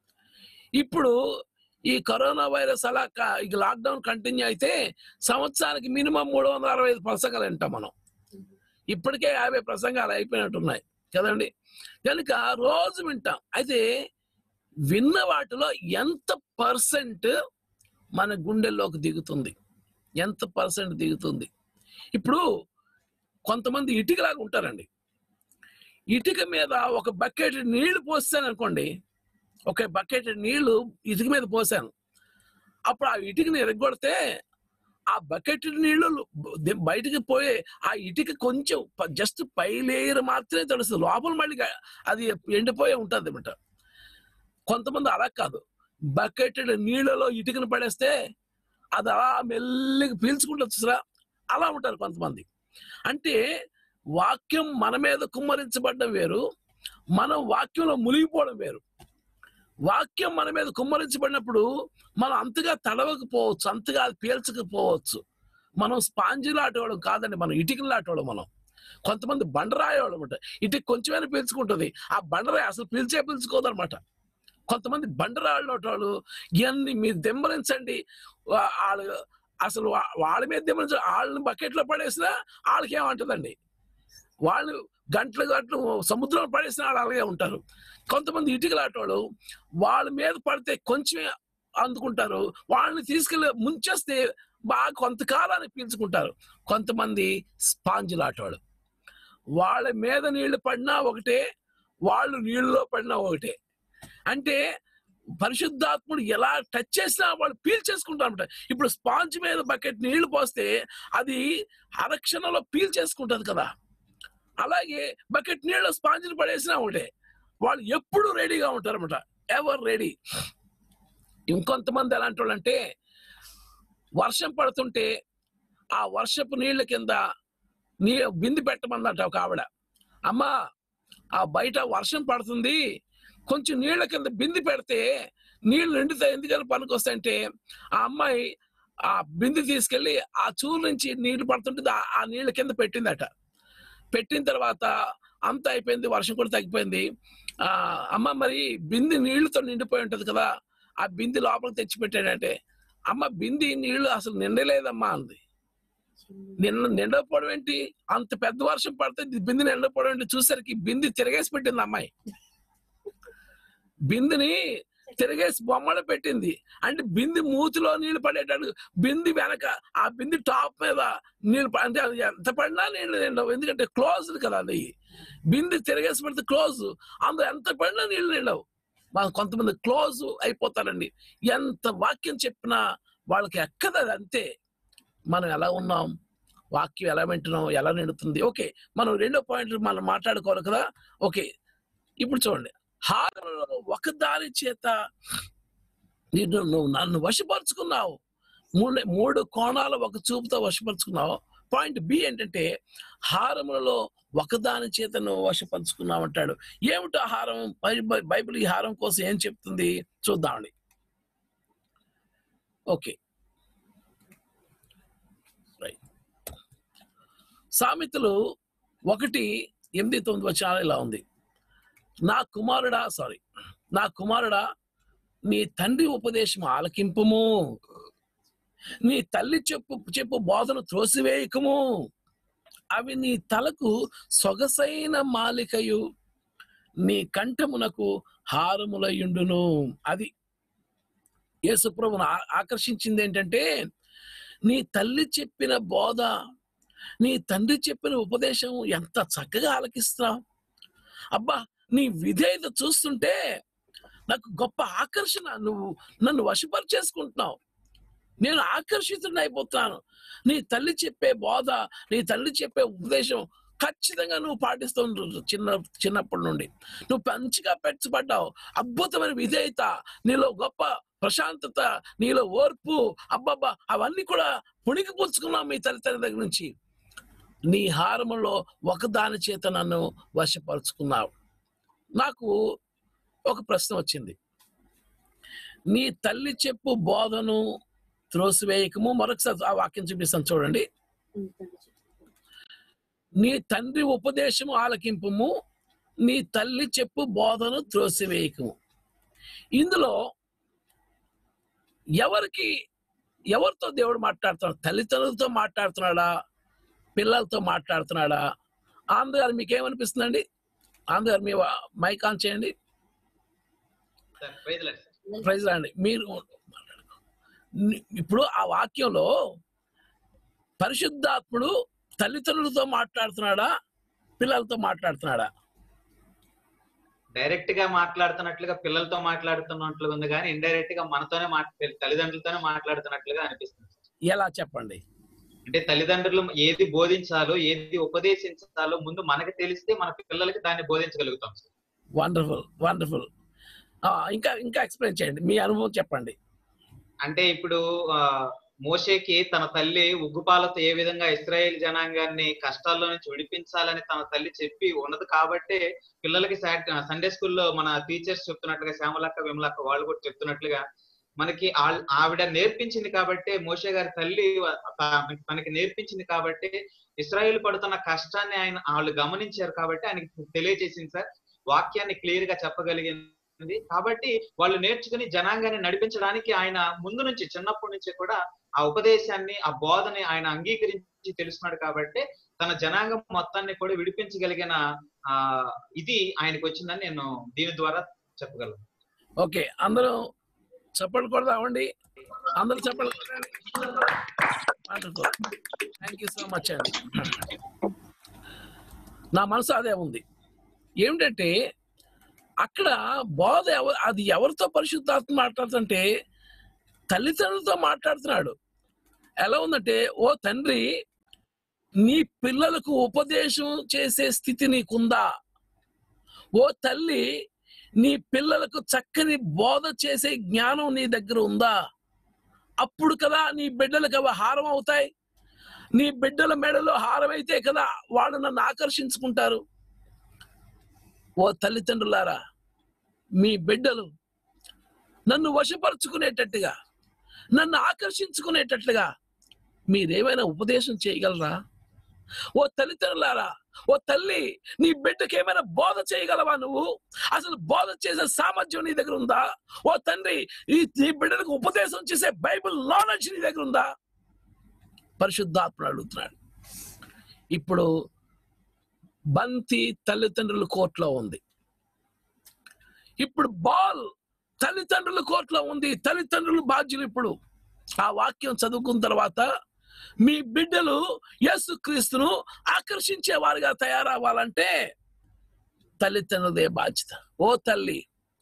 ఇప్పుడు ఈ కరోనా వైరస్ అలా క- ఇక లాక్డౌన్ కంటిన్యూ అయితే సంవత్సరానికి మినిమం మూడు వందల అరవై ఐదు ప్రసంగాలు వింటాం మనం ఇప్పటికే యాభై ప్రసంగాలు అయిపోయినట్టున్నాయి కదండి కనుక రోజు వింటాం అయితే విన్న వాటిలో ఎంత పర్సెంట్ మన గుండెల్లోకి దిగుతుంది ఎంత పర్సెంట్ దిగుతుంది ఇప్పుడు కొంతమంది ఇటుకలాగా ఉంటారండి ఇటుక మీద ఒక బకెట్ నీళ్లు పోసాను అనుకోండి ఒక బకెట్ నీళ్లు ఇటుక మీద పోసాను అప్పుడు ఆ ఇటుకని ఎరగొడితే ఆ బకెట్ నీళ్లు ది- బయటికి పోయే ఆ ఇటుక కొంచెం జస్ట్ పై లేయర్ మాత్రమే తెలుస్తుంది లోపల మళ్ళీ గా- అది ఎండిపోయే ఉంటుంది అనమాట కొంతమంది అలా కాదు బకెట్ నీళ్ళలో ఇటుకను పడేస్తే అది అలా మెల్లిగా పీల్చుకుంటుంది చూసారా అలా ఉంటారు కొంతమంది అంటే వాక్యం మన మీద కుమ్మరించబడడం వేరు మనం వాక్యంలో మునిగిపోవడం వేరు వాక్యం మన మీద కుమ్మరించబడినప్పుడు మనం అంతగా తడవకపోవచ్చు అంతగా అది పీల్చకపోవచ్చు మనం స్పాంజీ లాటోవడం కాదండి మనం ఇటుకలు లాటోవడం మనం కొంతమంది బండరాయేవాడు అనమాట ఇటుక కొంచెమైనా పీల్చుకుంటుంది ఆ బండరాయి అసలు పీల్చే పీల్చుకోదు అనమాట కొంతమంది బండరాళ్ళు వాళ్ళు ఇవన్నీ మీరు దెంబలించండి వా- వాళ్ళు అసలు వా- వాళ్ళ మీద దెంబలించ వాళ్ళని బకెట్లో పడేసినా వాళ్ళకి ఏమంటదండి వాళ్ళు గంటలు గంటలు సముద్రంలో పడేసిన వాళ్ళు అలాగే ఉంటారు కొంతమంది ఇటుకలాటోళ్ళు వాళ్ళ మీద పడితే కొంచెమే అందుకుంటారు వాళ్ళని తీసుకెళ్ళి ముంచేస్తే బాగా కొంతకాలానికి పీల్చుకుంటారు కొంతమంది స్పాంజులాటోళ్ళు వాళ్ళ మీద నీళ్లు పడినా ఒకటే వాళ్ళు నీళ్ళలో పడినా ఒకటే అంటే పరిశుద్ధాత్ముడు ఎలా టచ్ చేసినా వాళ్ళు పీల్ చేసుకుంటారన్నమాట ఇప్పుడు స్పాంజ్ మీద బకెట్ నీళ్లు పోస్తే అది అరక్షణలో పీల్ చేసుకుంటది కదా అలాగే బకెట్ నీళ్ళు స్పాంజ్ని పడేసినా ఒకటే వాళ్ళు ఎప్పుడు రెడీగా ఉంటారన్నమాట ఎవర్ రెడీ ఇంకొంతమంది ఎలాంటి వాళ్ళు అంటే వర్షం పడుతుంటే ఆ వర్షపు నీళ్ళ కింద నీ బింది పెట్టమందట ఒక ఆవిడ అమ్మా ఆ బయట వర్షం పడుతుంది కొంచెం నీళ్ళ కింద బింది పెడితే నీళ్లు నిండుతాయి ఎందుకని పనికొస్తాయంటే ఆ అమ్మాయి ఆ బింది తీసుకెళ్లి ఆ చూరు నుంచి నీళ్లు పడుతుంటే ఆ- ఆ నీళ్ళ కింద పెట్టిందట పెట్టిన తర్వాత అంత అయిపోయింది వర్షం కూడా తగ్గిపోయింది ఆ అమ్మ మరి బింది నీళ్లతో నిండిపోయి ఉంటది కదా ఆ బింది లోపలికి తెచ్చి పెట్టాడంటే అమ్మ బింది నీళ్లు అసలు నిండలేదమ్మా అంది నిన్న నిండకపోవడం ఏంటి అంత పెద్ద వర్షం పడితే ఇది బింది నిండకపోవడం ఏంటి చూసరికి బింది తిరగేసి పెట్టింది అమ్మాయి బిందిని తిరగేసి బొమ్మలు పెట్టింది అంటే బింది మూతిలో నీళ్లు పడేటట్టు బింది వెనక ఆ బింది టాప్ మీద నీళ్లు ప- అంటే అది ఎంత పడినా నీళ్లు నిండవు ఎందుకంటే క్లోజ్ కదా అది బింది తిరగేసి పెడితే క్లోజ్ అందులో ఎంత పడినా నీళ్లు నిండవు మా కొంతమంది క్లోజ్ అయిపోతారండి ఎంత వాక్యం చెప్పినా వాళ్ళకి ఎక్కదు అది అంతే మనం ఎలా ఉన్నాం వాక్యం ఎలా వింటున్నాం ఎలా నిండుతుంది ఓకే మనం రెండో పాయింట్ మనం మాట్లాడుకోవాలి కదా ఓకే ఇప్పుడు చూడండి హారంలో ఒక దాని చేత నిన్ను నువ్వు నన్ను వశపరుచుకున్నావు మూడు మూడు కోణాలు ఒక చూపుతో వశపరుచుకున్నావు పాయింట్ బి ఏంటంటే హారములలో ఒకదాని చేత నువ్వు వశపరుచుకున్నావు అంటాడు ఏమిటో హారం బై- బైబిల్ ఈ హారం కోసం ఏం చెప్తుంది చూద్దామండి ఓకే రైట్ సామెతలు ఒకటి ఎనిమిది తొమ్మిది వచ్చిన ఇలా ఉంది నా కుమారుడా సారీ నా కుమారుడా నీ తండ్రి ఉపదేశం ఆలకింపుము నీ తల్లి చెప్పు చెప్పు బోధను త్రోసివేయకము అవి నీ తలకు సొగసైన మాలికయు నీ కంఠమునకు హారములయుండును అది యేసుప్రభును ఆ- ఆకర్షించింది ఏంటంటే నీ తల్లి చెప్పిన బోధ నీ తండ్రి చెప్పిన ఉపదేశం ఎంత చక్కగా ఆలకిస్తున్నావు అబ్బా నీ విధేయత చూస్తుంటే నాకు గొప్ప ఆకర్షణ నువ్వు నన్ను వశపరిచేసుకుంటున్నావు నేను ఆకర్షితుడిని అయిపోతున్నాను నీ తల్లి చెప్పే బోధ నీ తల్లి చెప్పే ఉపదేశం ఖచ్చితంగా నువ్వు పాటిస్తూ ఉంటు చిన్న చిన్నప్పటి నుండి నువ్వు మంచిగా పెంచబడ్డావు అద్భుతమైన విధేయత నీలో గొప్ప ప్రశాంతత నీలో ఓర్పు అబ్బబ్బా అవన్నీ కూడా పుణికి పుచ్చుకున్నావు మీ తల్లిదండ్రుల దగ్గర నుంచి నీ హారములో ఒకదాని చేత నన్ను వశపరుచుకున్నావు నాకు ఒక ప్రశ్న వచ్చింది నీ తల్లి చెప్పు బోధను త్రోసివేయకము మరొకసారి ఆ వాక్యం చూపిస్తాను చూడండి నీ తండ్రి ఉపదేశము ఆలకింపుము నీ తల్లి చెప్పు బోధను త్రోసివేయకము ఇందులో ఎవరికి ఎవరితో దేవుడు మాట్లాడుతున్నాడు తల్లిదండ్రులతో మాట్లాడుతున్నాడా పిల్లలతో మాట్లాడుతున్నాడా ఆంధ్ర గారు మీకు ఏమనిపిస్తుందండి ఆంధ్ర గారు మీ వా- మైక్ ఆన్ చేయండి sir praise Lord sir praise అండి మీరు ని- ఇప్పుడు ఆ వాక్యంలో పరిశుద్ధాత్ముడు తల్లిదండ్రులతో మాట్లాడుతున్నాడా పిల్లలతో మాట్లాడుతున్నాడా డైరెక్ట్ గా మాట్లాడుతున్నట్లుగా పిల్లలతో మాట్లాడుతున్నట్లుగా ఉంది కానీ ఇండైరెక్ట్ గా మనతోనే మాట్లా తల్లిదండ్రులతోనే మాట్లాడుతున్నట్లుగా అనిపిస్తుంది ఎలా చెప్పండి అంటే తల్లిదండ్రులు ఏది బోధించాలో ఏది ఉపదేశించాలో ముందు మనకి తెలిస్తే మన పిల్లలకి దాన్ని బోధించగలుగుతాం సార్ వండర్ఫుల్ వండర్ఫుల్ ఇంకా ఇంకా ఎక్స్ప్లెయిన్ చేయండి మీ అనుభవం చెప్పండి అంటే ఇప్పుడు ఆ మోషేకి తన తల్లి ఉగ్గుపాలతో ఏ విధంగా ఇస్రాయేల్ జనాంగాన్ని కష్టాల్లో నుంచి విడిపించాలని తన తల్లి చెప్పి ఉన్నది కాబట్టే పిల్లలకి సండే స్కూల్లో మన టీచర్స్ చెప్తున్నట్లుగా శ్యామలక్క విమలక్క వాళ్ళు కూడా చెప్తున్నట్లుగా మనకి ఆల్- ఆవిడ నేర్పించింది కాబట్టి మోషే గారి తల్లి త- మనకి నేర్పించింది కాబట్టి ఇస్రాయేల్ పడుతున్న కష్టాన్ని ఆయన వాళ్ళు గమనించారు కాబట్టి ఆయనకి తెలియజేసింది సార్ వాక్యాన్ని క్లియర్ గా చెప్పగలిగింది కాబట్టి వాళ్ళు నేర్చుకుని జనాంగాన్ని నడిపించడానికి ఆయన ముందు నుంచి చిన్నప్పటి నుంచి కూడా ఆ ఉపదేశాన్ని ఆ బోధని ఆయన అంగీకరించి తెలుసుకున్నాడు కాబట్టి తన జనాంగం మొత్తాన్ని కూడా విడిపించగలిగిన ఆ ఇది ఆయనకు వచ్చిందని నేను దీని ద్వారా చెప్పగలను ఓకే అందరూ చప్పట్లు కొడదామండి అందరూ చప్పట్లు థ్యాంక్ యూ సో మచ్ అండి నా మనసు అదే ఉంది ఏమిటంటే అక్కడ బోధ ఎవ అది ఎవరితో పరిశుద్ధాత్మ మాట్లాడుతుంటే తల్లిదండ్రులతో మాట్లాడుతున్నాడు ఎలా ఉందంటే ఓ తండ్రి నీ పిల్లలకు ఉపదేశం చేసే స్థితి నీకుందా ఓ తల్లి నీ పిల్లలకు చక్కని బోధ చేసే జ్ఞానం నీ దగ్గర ఉందా అప్పుడు కదా నీ బిడ్డలకు అవి హారం అవుతాయి నీ బిడ్డల మెడలో హారం అయితే కదా వాళ్ళు నన్ను ఆకర్షించుకుంటారు ఓ తల్లిదండ్రులారా మీ బిడ్డలు నన్ను వశపరుచుకునేటట్టుగా నన్ను ఆకర్షించుకునేటట్లుగా మీరేమైనా ఉపదేశం చేయగలరా ఓ తల్లిదండ్రులారా ఓ తల్లి నీ బిడ్డకి ఏమైనా బోధ చేయగలవా నువ్వు అసలు బోధ చేసే సామర్థ్యం నీ దగ్గర ఉందా ఓ తండ్రి ఈ నీ బిడ్డలకు ఉపదేశం చేసే బైబిల్ నాలెడ్జ్ నీ దగ్గర ఉందా పరిశుద్ధాత్మ అడుగుతున్నాడు ఇప్పుడు బంతి తల్లిదండ్రుల కోర్టులో ఉంది ఇప్పుడు బాల్ తల్లిదండ్రుల కోర్టులో ఉంది తల్లిదండ్రులు బాధ్యులు ఇప్పుడు ఆ వాక్యం చదువుకున్న తర్వాత మీ బిడ్డలు యేసుక్రీస్తును ఆకర్షించే వారిగా తయారవ్వాలంటే తల్లిదండ్రులదే బాధ్యత ఓ తల్లి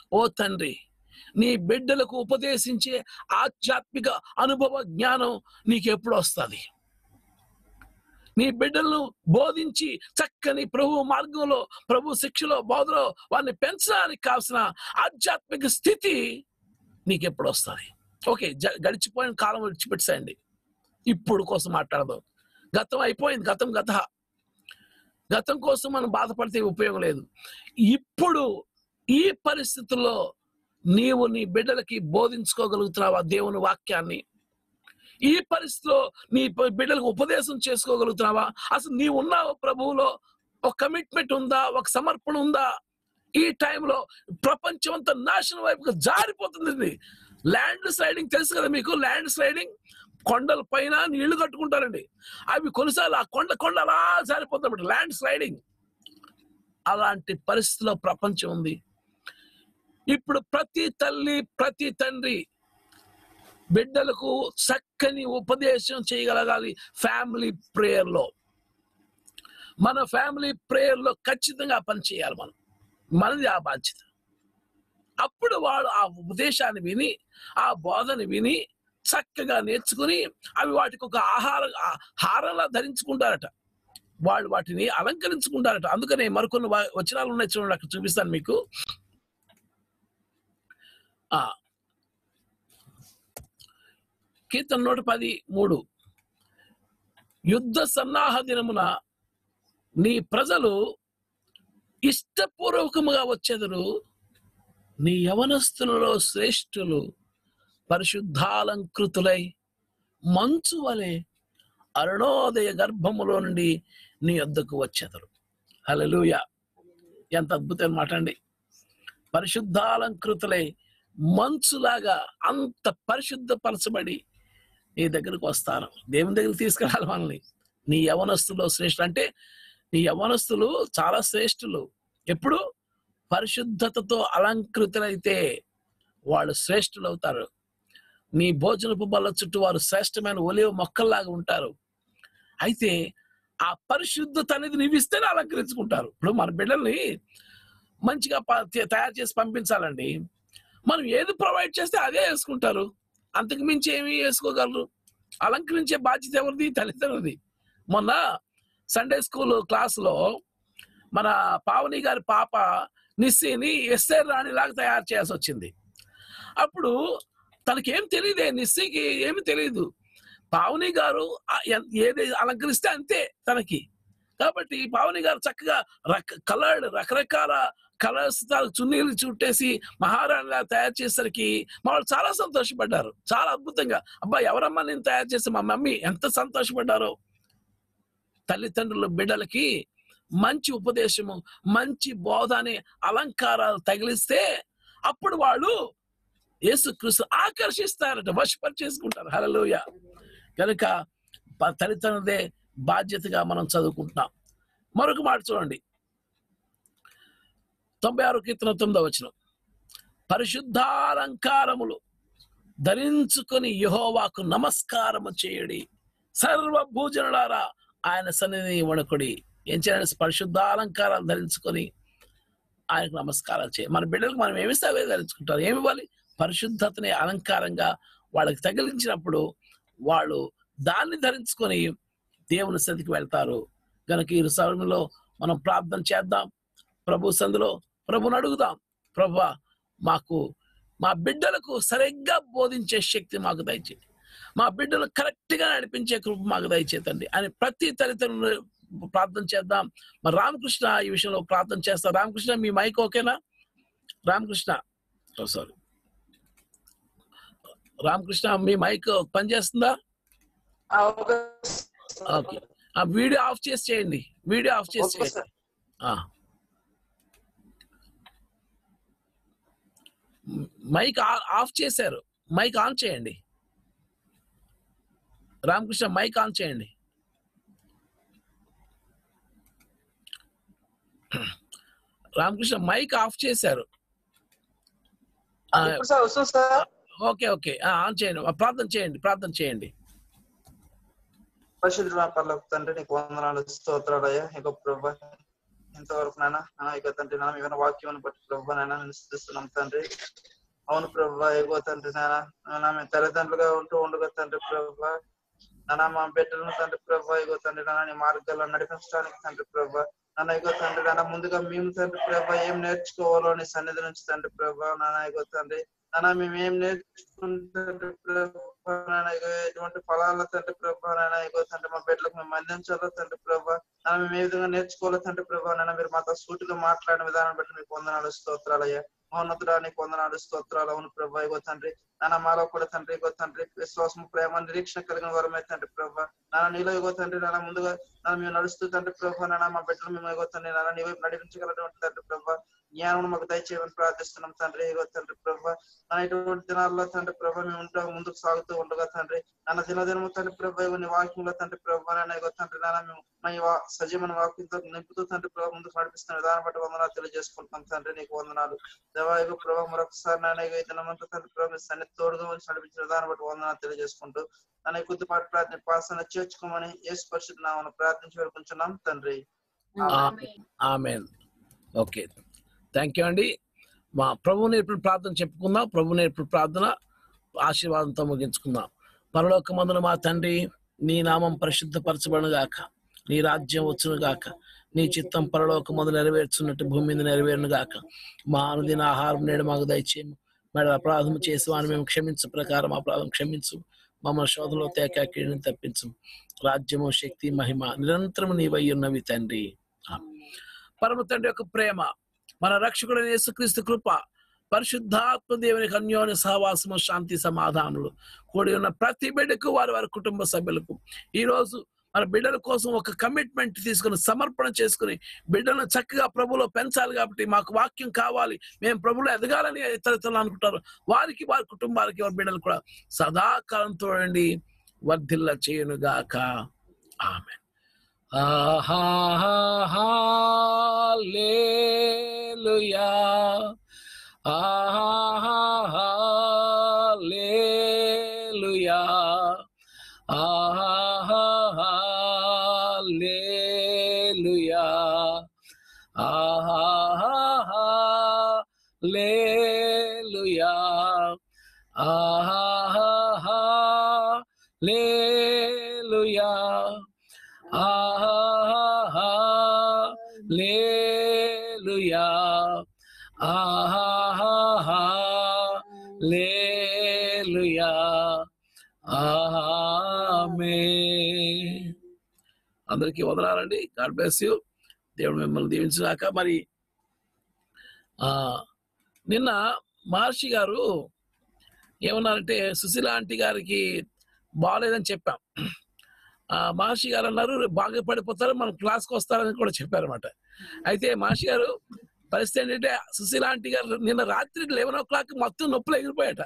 ఓ తండ్రి నీ బిడ్డలకు ఉపదేశించే ఆధ్యాత్మిక అనుభవ జ్ఞానం నీకు ఎప్పుడు వస్తుంది నీ బిడ్డలను బోధించి చక్కని ప్రభు మార్గంలో ప్రభు శిక్షలో బోధలో వారిని పెంచడానికి కావాల్సిన ఆధ్యాత్మిక స్థితి నీకు ఎప్పుడు వస్తుంది ఓకే జ- గడిచిపోయిన కాలం విడిచిపెట్టేయండి ఇప్పుడు కోసం మాట్లాడదాం గతం అయిపోయింది గతం గత గతం కోసం మనం బాధపడితే ఉపయోగం లేదు ఇప్పుడు ఈ పరిస్థితుల్లో నీవు నీ బిడ్డలకి బోధించుకోగలుగుతున్నావా దేవుని వాక్యాన్ని ఈ పరిస్థితిలో నీ ప- బిడ్డలకు ఉపదేశం చేసుకోగలుగుతున్నావా అసలు నీవు ఉన్నావు ప్రభువులో ఒక కమిట్మెంట్ ఉందా ఒక సమర్పణ ఉందా ఈ టైంలో ప్రపంచం అంతా నాశనం వైపుగా జారిపోతుంది ఇది. ల్యాండ్ స్లైడింగ్ తెలుసు కదా మీకు ల్యాండ్ స్లైడింగ్ కొండల పైన నీళ్లు కట్టుకుంటారండి అవి కొన్నిసార్లు ఆ కొండ కొండ అలా జారిపోతాయి ల్యాండ్ స్లైడింగ్ అలాంటి పరిస్థితిలో ప్రపంచం ఉంది ఇప్పుడు ప్రతి తల్లి ప్రతి తండ్రి బిడ్డలకు చక్కని ఉపదేశం చేయగలగాలి ఫ్యామిలీ ప్రేయర్లో మన ఫ్యామిలీ ప్రేయర్లో ఖచ్చితంగా ఆ పని చేయాలి మనం మనది ఆ బాధ్యత అప్పుడు వాడు ఆ ఉపదేశాన్ని విని ఆ బోధని విని చక్కగా నేర్చుకుని అవి వాటికి ఒక ఆహార ఆ- హారంలా ధరించుకుంటారట వాళ్ళు వాటిని అలంకరించుకుంటారట అందుకనే మరికొన్ని వా- వచనాలు ఉన్నాయి చూడండి అక్కడ చూపిస్తాను మీకు ఆ కీర్తన నూట పది మూడు యుద్ధ సన్నాహ దినమున నీ ప్రజలు ఇష్టపూర్వకముగా వచ్చెదరు నీ యవనస్తులలో శ్రేష్ఠులు పరిశుద్ధాలంకృతులై మంచు వలె అరుణోదయ గర్భములో నుండి నీ వద్దకు వచ్చెదరు హల్లెలూయ ఎంత అద్భుతమైన మాట అండి పరిశుద్ధాలంకృతులై మంచులాగా అంత పరిశుద్ధపరచబడి నీ దగ్గరకు వస్తాను దేవుని దగ్గరికి తీసుకురాలి మనల్ని నీ యవనస్తులో శ్రేష్ఠులు అంటే నీ యవనస్తులు చాలా శ్రేష్ఠులు ఎప్పుడు పరిశుద్ధతతో అలంకృతులైతే వాళ్ళు శ్రేష్ఠులు అవుతారు నీ భోజనపు బల్ల చుట్టూ వారు శ్రేష్టమైన ఒలివ మొక్కల్లాగా ఉంటారు అయితే ఆ పరిశుద్ధత అనేది నీవు ఇస్తేనే అలంకరించుకుంటారు ఇప్పుడు మన బిడ్డల్ని మంచిగా ప- తే- తయారు చేసి పంపించాలండి మనం ఏది ప్రొవైడ్ చేస్తే అదే వేసుకుంటారు అంతకు మించి ఏమి వేసుకోగలరు అలంకరించే బాధ్యత ఎవరిది తల్లిదండ్రులది మొన్న సండే స్కూల్ క్లాసులో మన పావని గారి పాప నిస్సిని ఎస్ఆర్ రాణి లాగా తయారు చేయాల్సి వచ్చింది అప్పుడు తనకేం తెలియదే నిస్సికి ఏమి తెలియదు పావని గారు ఆ- ఎన్- ఏది అలంకరిస్తే అంతే తనకి కాబట్టి పావని గారు చక్కగా రక కలర్డ్ రకరకాల కలర్స్ చున్నీలు చుట్టేసి మహారాణిలా తయారు చేసరికి మా వాళ్ళు చాలా సంతోషపడ్డారు చాలా అద్భుతంగా అబ్బా ఎవరమ్మా నేను తయారు చేసి మా మమ్మీ ఎంత సంతోషపడ్డారో తల్లిదండ్రుల బిడ్డలకి మంచి ఉపదేశము మంచి బోధ అనే అలంకారాలు తగిలిస్తే అప్పుడు వాళ్ళు యేసుక్రీస్తు ఆకర్షిస్తారట వశపరిచేసుకుంటారు హల్లెలూయ కనుక ప- తల్లిదండ్రులదే బాధ్యతగా మనం చదువుకుంటున్నాం మరొక మాట చూడండి తొంభై ఆరు కీర్తన తొమ్మిదో వచ్చిన పరిశుద్ధాలంకారములు ధరించుకొని యహోవాకు నమస్కారము చేయడి సర్వ భూజనులారా ఆయన సన్నిధి వణకుడి ఏం చేయాలి పరిశుద్ధాలంకారాలు ధరించుకొని ఆయనకు నమస్కారాలు చేయాలి మన బిడ్డలకు మనం ఏమిస్తే అవే ధరించుకుంటారు ఏమి ఇవ్వాలి పరిశుద్ధతని అలంకారంగా వాళ్ళకి తగిలించినప్పుడు వాళ్ళు దాన్ని ధరించుకొని దేవుని సన్నిధికి వెళ్తారు కనుక ఈ సమయంలో మనం ప్రార్థన చేద్దాం ప్రభు సందులో ప్రభుని అడుగుదాం ప్రభు మాకు మా బిడ్డలకు సరిగ్గా బోధించే శక్తి మాకు దయచేయండి మా బిడ్డలు కరెక్ట్ గా నడిపించే కృప మాకు దయచేతండి అని ప్రతి తల్లిదండ్రులు ప్రార్థన చేద్దాం మరి రామకృష్ణ ఈ విషయంలో ప్రార్థన చేస్తారు రామకృష్ణ మీ మైక్ ఓకేనా రామకృష్ణ సారీ రామకృష్ణ మీ మైక్ పనిచేస్తుందా ఓకే ఆ వీడియో ఆఫ్ చేసి చేయండి వీడియో ఆఫ్ చేసి ఓకే చేయండి సార్. ఆ. మైక్ ఆ- ఆఫ్ చేశారు మైక్ ఆన్ చేయండి రామకృష్ణ మైక్ ఆన్ చేయండి రామకృష్ణ మైక్ ఆఫ్ చేశారు ఆ, ఇప్పుడు సార్ వస్తుంది సార్ ఓకే ఓకే ఆ, ఆన్ చేయండి ఆ, ప్రార్థన చేయండి ప్రార్థన చేయండి పరిశుద్ధ పర్లకు తండ్రి నీకు వందనాలు స్తోత్రాలయ్యా ఇక ప్రభా ఇంతవరకు నాయన నాయన ఇక తండ్రి నాన్న మీ వాక్యం బట్టి ప్రభు నాయన నేను స్థుతిస్తున్నాం తండ్రి అవును ప్రభు ఎగో తండ్రి నాయన నాయన మేము తల్లిదండ్రులుగా ఉంటూ ఉండగా తండ్రి ప్రభు నాన్న మా బిడ్డలను తండ్రి ప్రభు ఇగో తండ్రి నాన్న నీ మార్గాల్లో నడిపించడానికి తండ్రి ప్రభు నాన్న ఇగో తండ్రి నాన్న ముందుగా మేము తండ్రి ప్రభు ఏం నేర్చుకోవాలో నీ సన్నిధి నుంచి తండ్రి ప్రభు నాన్న ఇగో తండ్రి నాన్న మేము ఏం నేర్చుకుంటే ప్రభు నాన్న ఇగో ఎటువంటి ఫలాల తండ్రి ప్రభు నాన్న ఇగో తండ్రి మా బిడ్డలకు మేము అందించాలో తండ్రి ప్రభు నాన్న మేము ఏ విధంగా నేర్చుకోవాలో తండ్రి ప్రభు నాన్న మీరు మాతో సూటిగా మాట్లాడిన విధానం బట్టి మీకు వందనాలు స్తోత్రాలయ్యా మహోన్నతుడా నీకు వందనాలు స్తోత్రాలు అవును ప్రభు ఇగో తండ్రి నాన్న మాలో కూడా తండ్రి ఇగో తండ్రి విశ్వాసం ప్రేమ నిరీక్షణ కలిగిన వరమే తండ్రి ప్రభు నాన్న నీలో ఇగో తండ్రి నాన్న ముందుగా నాన్న మేము నడుస్తూ తండ్రి ప్రభు నాన్న మా బిడ్డలు మేము ఇగో తండ్రి నాన్న నీ వైపు నడిపించగలటువంటి తండ్రి ప్రభు జ్ఞానం మాకు దయచేయమని ప్రార్థిస్తున్నాం తండ్రి ఇగో తండ్రి ప్రభు నాన్న ఇటువంటి దినాల్లో తండ్రి ప్రభు మేము ఉంటా ముందుకు సాగుతూ ఉండగా తండ్రి నాన్న దినదినము తండ్రి ప్రభు ఇగో నీ వాక్యంలో తండ్రి ప్రభు నాన్న ఇగో తండ్రి నాన్న మేము మా ఈ వా- సజీవన వాక్యంతో నింపుతూ తండ్రి ప్రభు ముందుకు నడిపిస్తున్న విధానం బట్టి వందనాలు తెలియజేసుకుంటున్నాం తండ్రి నీకు వందనాలు దేవాయకు ప్రభు మరొకసారి నాన్న ఇగో ఈ దినమంతా తండ్రి ప్రభు మీ సన్నిధి తోడుగా ఉంచి నడిపించిన విధానం బట్టి వందనాలు తెలియజేసుకుంటూ నన్ను కొద్దిపాటి ప్రార్థన పాసన చేర్చుకోమని యేసు పరిశుద్ధ నామమున ప్రార్థించి వేడుకుంటున్నాం తండ్రి ఆమెన్ ఓకే థ్యాంక్ యూ అండి మా ప్రభు నేర్పిన ప్రార్థన చెప్పుకుందాం ప్రభు నేర్పిన ప్రార్థన ఆశీర్వాదంతో ముగించుకుందాం పరలోక మందున మా తండ్రి నీ నామం పరిశుద్ధపరచబడును గాక నీ రాజ్యం వచ్చును గాక నీ చిత్తం పరలోక మందు నెరవేర్చున్నట్టు భూమి మీద నెరవేరును గాక మా అనుదిన ఆహారం నేడు మాకు దయచేయము మరి అపరాధం చేసి వాడిని మేము క్షమించు ప్రకారం అపరాధం క్షమించు మమ్మల్ని శోధనలో తేక కీడుని తప్పించు రాజ్యము శక్తి మహిమ నిరంతరం నీవై ఉన్నవి తండ్రి ఆమేన్. పరమ తండ్రి యొక్క ప్రేమ మన రక్షకుడైన యేసుక్రీస్తు కృప పరిశుద్ధాత్మ దేవునికి అన్యోన్య సహవాసము శాంతి సమాధానములు కూడి ఉన్న ప్రతి బిడ్డకు వారి వారి కుటుంబ సభ్యులకు ఈ రోజు మన బిడ్డల కోసం ఒక కమిట్మెంట్ తీసుకుని సమర్పణ చేసుకుని బిడ్డలను చక్కగా ప్రభులో పెంచాలి కాబట్టి మాకు వాక్యం కావాలి మేము ప్రభులో ఎదగాలని ఇతరులు అనుకుంటారు వారికి వారి కుటుంబాలకి వారి బిడ్డలు కూడా సదాకాలం చూడండి వర్ధిల్ల చేయునుగాక ఆమె Hallelujah. Hallelujah. Hallelujah. Hallelujah. Hallelujah. Hallelujah. Hallelujah. Amen. అందరికీ వదలాలండి గాడ్ బ్లెస్ యూ దేవుడు మిమ్మల్ని దీవించినాక మరి ఆ నిన్న మహర్షి గారు ఏమన్నారంటే సుశీల ఆంటీ గారికి బాగాలేదని చెప్పాం ఆ మహర్షి గారు అన్నారు బాగా పడిపోతారు మనం క్లాస్కి వస్తారని కూడా చెప్పారన్నమాట అయితే మహర్షి గారు పరిస్థితి ఏంటంటే సుశీల ఆంటీ గారు నిన్న రాత్రి లెవెన్ ఓ క్లాక్ మొత్తం నొప్పులు ఎగిరిపోయాట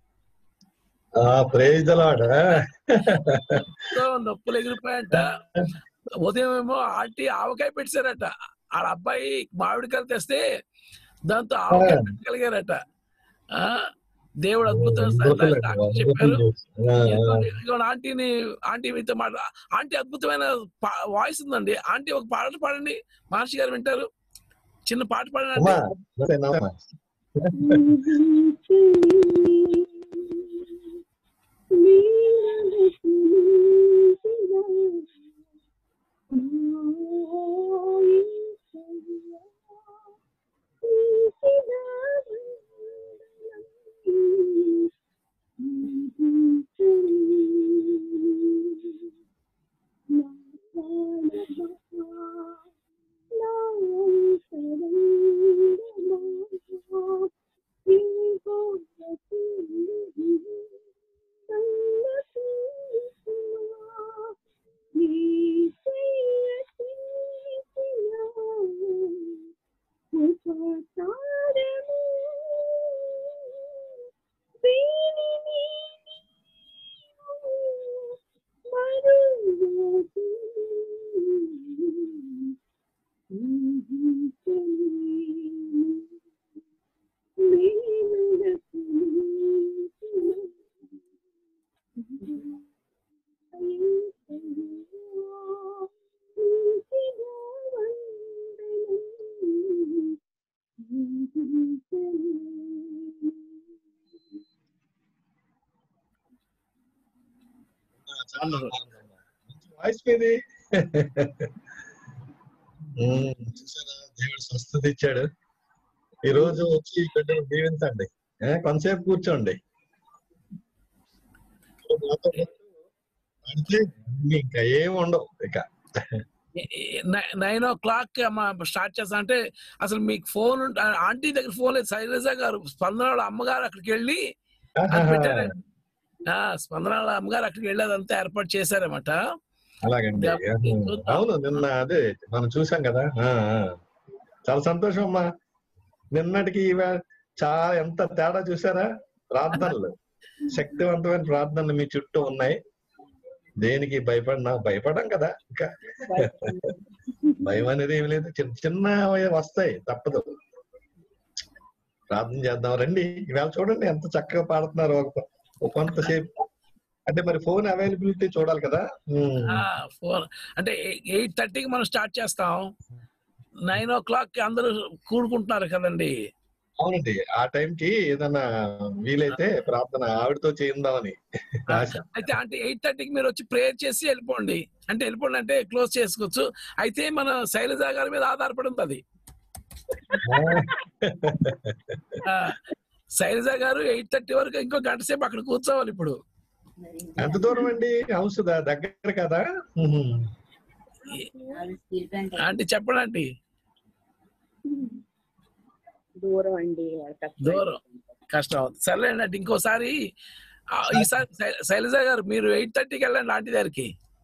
ప్రేజ్ దలాడ్ సో నొప్పులు ఎగిరిపోయాట ఉదయం ఏమో ఆంటీ ఆవకాయ పెట్టారట ఆ అబ్బాయి మామిడికాయలు తెస్తే దాంతో ఆవకాయ పెట్టగలిగారట ఆ దేవుడు అద్భుతమైన డాక్టర్ చెప్పారు ఇదిగో ఆంటీని ఆంటీ మీతో మాట ఆంటీ అద్భుతమైన వాయిస్ ఉందండి ఆంటీ ఒక పాట పాడండి మహర్షి గారు వింటారు చిన్న పాట పాడండి Thank you. వాయిస్ మీది ఉమ్, చూసారా దేవుడు స్వస్థత ఇచ్చాడు ఈ రోజు వచ్చి ఇక్కడ దీవించండి ఏ, కొంతసేపు కూర్చోండి నాతో పాటు ఆడితే అన్ని ఇంకా ఏం ఉండవు ఇక నైన్ ఓ క్లాక్ స్టార్ట్ చేస్తా అంటే అసలు మీకు ఫోన్ ఆంటీ దగ్గర ఫోన్ లేదు శైలజ గారు స్పందన వాళ్ళ అమ్మగారు అక్కడికి వెళ్ళి అది పెట్టారు. ఆ, స్పందన వాళ్ళ అమ్మగారు అక్కడికి వెళ్ళి అదంతా ఏర్పాటు చేశారన్నమాట అలాగండి అవును నిన్న అదే మనం చూసాం కదా ఆ, ఆ. చాలా సంతోషం అమ్మా నిన్నటికి ఇవాళ చాలా ఎంత తేడా చూసారా ప్రార్థనలు శక్తివంతమైన ప్రార్థనలు మీ చుట్టూ ఉన్నాయి దేనికి భయపడినా భయపడం కదా ఇంకా భయం అనేది ఏమి లేదు చిన్న చిన్న వస్తాయి తప్పదు ప్రార్థన చేద్దాం రండి ఇవాళ చూడండి ఎంత చక్కగా పాడుతున్నారు ఒక- ఒక కొంతసేపు అంటే మరి ఫోన్ అవైలబిలిటీ చూడాలి కదా ఉమ్. ఫోన్ అంటే ఎయిట్ థర్టీకి మనం స్టార్ట్ చేస్తాం నైన్ ఓ క్లాక్ అందరూ కూడుకుంటున్నారు కదండి అవునండి ఆ టైంకి ఏదన్నా వీలైతే ప్రార్థన ఆవిడతో చేయిందామని ఆశ అయితే అంటే ఎయిట్ థర్టీకి మీరు వచ్చి ప్రేయర్ చేసి వెళ్ళిపోండి అంటే వెళ్ళిపోండి అంటే క్లోజ్ చేసుకోవచ్చు అయితే మన శైలజ గారి మీద ఆధారపడి ఉంది అది ఆ, శైలజ గారు ఎయిట్ థర్టీ వరకు ఇంకో గంట సేపు అక్కడ కూర్చోవాలి ఇప్పుడు ఎంత దూరం అండి హౌస్ ద- దగ్గర కదా ఉహు. అంటే చెప్పండి ఆంటీ దూరం అండి కష్టం. దూరం కష్టం అవుతుంది సర్లేండి అంటే ఇంకోసారి ఆ, ఈసారి శై- శైలజ గారు మీరు ఎయిట్ థర్టీకి వెళ్ళండి ఆంటీ దగ్గరికి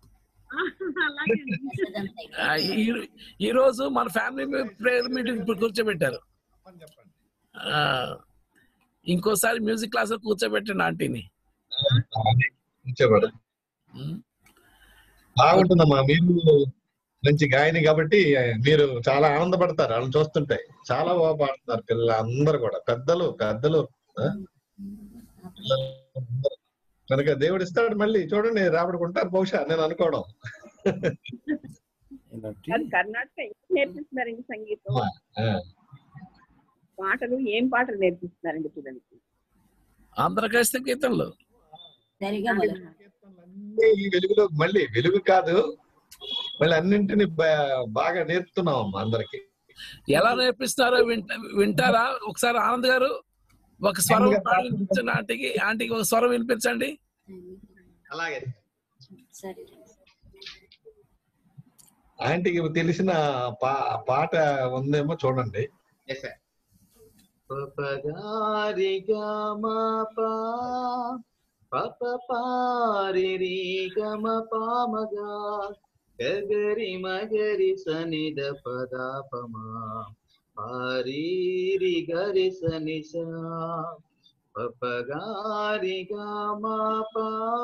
ఆ, ఈ- ఈ రోజు మన ఫ్యామిలీ ప్రేయర్ మీటింగ్ ఇప్పుడు కూర్చోబెట్టారు ఆ, ఇంకోసారి మ్యూజిక్ క్లాస్ లో కూర్చోబెట్టండి ఆంటీని కూర్చోబడు బాగుంటుందమ్మా మీరు మంచి గాయని కాబట్టి మీరు చాలా ఆనందపడతారు వాళ్ళని చూస్తుంటే చాలా బాగా పాడుతున్నారు పిల్లలు అందరు కూడా పెద్దలు పెద్దలు ఆ? పిల్లలు అందరూ. కనుక దేవుడు ఇస్తాడు మళ్ళీ చూడండి రాబడుకుంటారు బహుశా నేను అనుకోవడం అది కర్ణాటక ఏం నేర్పిస్తున్నారండి సంగీతం ఆ. పాటలు ఏం పాటలు నేర్పిస్తున్నారండి పిల్లలకి ఆంధ్రక్రైస్త కీర్తనలు అన్నీ ఈ వెలుగులో మళ్ళీ వెలుగు కాదు మళ్ళీ అన్నింటిని బా- బాగా నేర్పుతున్నాం అమ్మా అందరికి ఎలా నేర్పిస్తున్నారో వింట- వింటారా ఒకసారి ఆనంద్ గారు ఒక స్వరం పాడి వినిపించండి ఆంటీకి ఆంటీకి ఒక స్వరం వినిపించండి అలాగే ఆంటీకి తెలిసిన పా పాట ఉందేమో చూడండి ఎస్ సార్ పపగారి గమప పప పారి రి గమ పామగా గగరి మగరి సనిద పదాపమా పారి రి గరి సని సా పపగారి గమప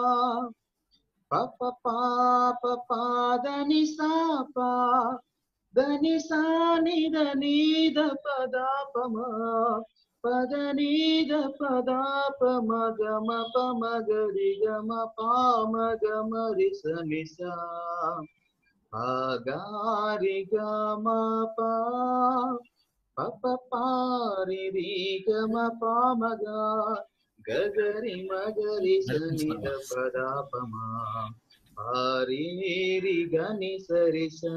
పప పాప పాదని సాపా దని సాని దని ద పదాపమ పద నీద పదాపమ గమ పమ గరి గమ పామ గమ రి సని సా ఆగారి గమ పా పప పారి రి గమ పామగా గగరి మగరి సని ద పదాపమ పారి రి గని సరి సా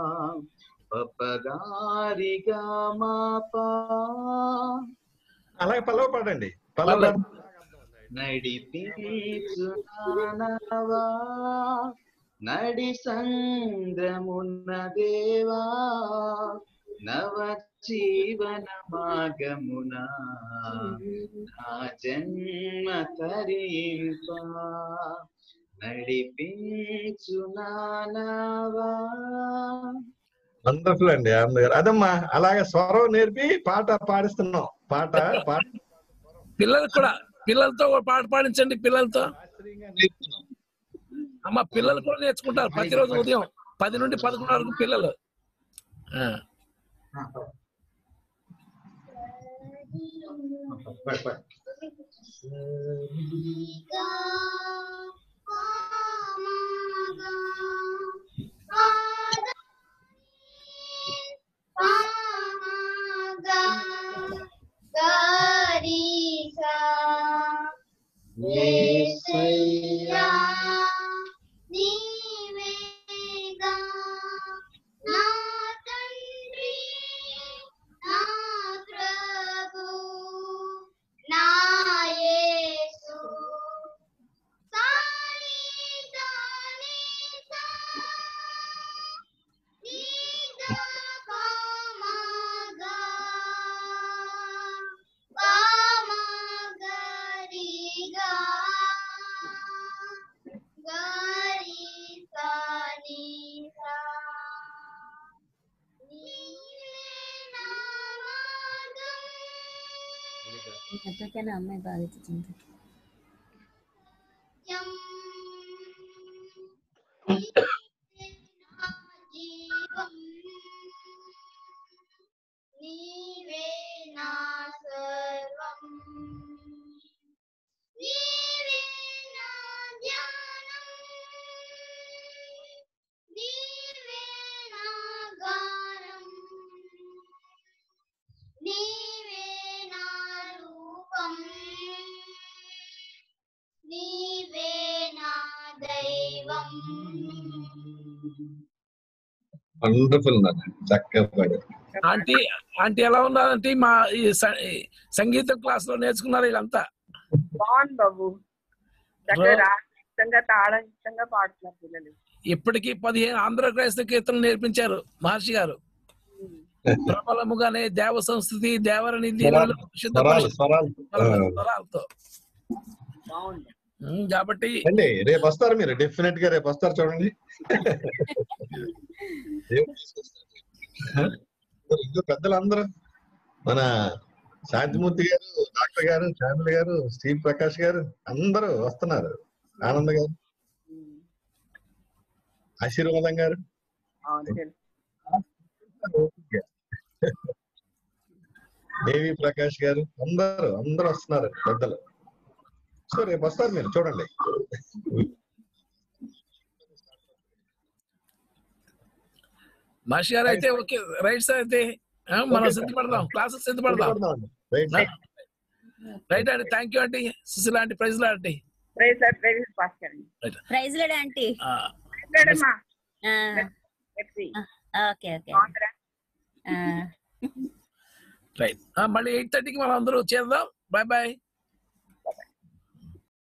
పపగారి గమ పా అలాగే పల్లవ పాడండి పల్లవ పల్లవి. నడిపించునానవా నడి సంద్రమున్న దేవా నవ జీవన మార్గమున నా జన్మ తరింప నడిపించునానవా వండర్ఫుల్ అండి ఆనంద్ గారు అదమ్మా అలాగే స్వరం నేర్పి పాట పాడిస్తున్నాం పాట పాట పిల్లలకు కూడా పిల్లలతో కూడా పాట పాడించండి పిల్లలతో నేర్పుతున్నాం అమ్మ పిల్లలు కూడా నేర్చుకుంటారు ప్రతిరోజు ఉదయం పది నుండి పదకొండు వరకు పిల్లలు ఆ, పడు, పడు. పామగా యేసయ్యా నీవేగా నా తండ్రి నా ప్రభు నా యేసు సాని సాని సా నీదా కామగా కామగరిగా గరి సాని సా నీవే నా మార్గం ఎప్పటికైనా అమ్మాయి బాగా ఇచ్చింది నిత్యం నా జీవం నీవే నా సర్వం నీవే నా ధ్యానం నీవే నా గానం నీవే నా రూపం నీవే నా దైవం వండర్ఫుల్ నాన్న చక్కగా పాడారు ఆంటీ ఆంటీ ఎలా ఉన్నారంటే మా ఈ స- ఈ సంగీతం క్లాస్ లో నేర్చుకున్నారు వీళ్ళంతా బాగుంది బాబు చక్కగా రాగం ఇష్టంగా తాళం ఇష్టంగా పాడుతున్నారు పిల్లలు ఇప్పటికీ పదిహేను ఆంధ్ర క్రైస్తవ కీర్తనలు నేర్పించారు మహర్షి గారు ప్రబలముగానే దేవ సంస్కృతి దేవరని దీనులు శుద్ధ స్వరాలు స్వరాలు ఆ. స్వరాలతో బాగుంది ఉమ్, కాబట్టి అండి రేపు వస్తారు మీరు డెఫినెట్ గా రేపు వస్తారు చూడండి దేవుడు తీసుకొస్తారు. ఇంకా పెద్దలందరూ మన శాంతిమూర్తి గారు డాక్టర్ గారు శ్యామల గారు స్టీవ్ ప్రకాష్ గారు అందరూ వస్తున్నారు ఆనంద్ గారు ఆశీర్వాదం గారు అవును తెలుసు దేవి ప్రకాష్ గారు అందరూ అందరూ వస్తున్నారు పెద్దలు సో రేపు వస్తారు మీరు చూడండి మహర్షి గారు అయితే ఓకే రైట్ సార్ అయితే ఆ, మనం Okay, sir. సిద్ధపడదాం క్లాసెస్ సిద్ధపడదాం రైట్ సార్. రైట్ అండి థ్యాంక్ యూ అండి సుశీల ఆంటీ ప్రైజ్ లా aunty praise Lord, praise pastor అండి రైట్ ప్రైజ్ లేడు ఆంటీ ప్రైజ్ లార్డ్ అమ్మా చెప్పి ఓకే ఓకే బాగుందిరా రైట్ మళ్ళీ ఎయిట్ థర్టీకి మనం అందరూ చేద్దాం బాయ్ బాయ్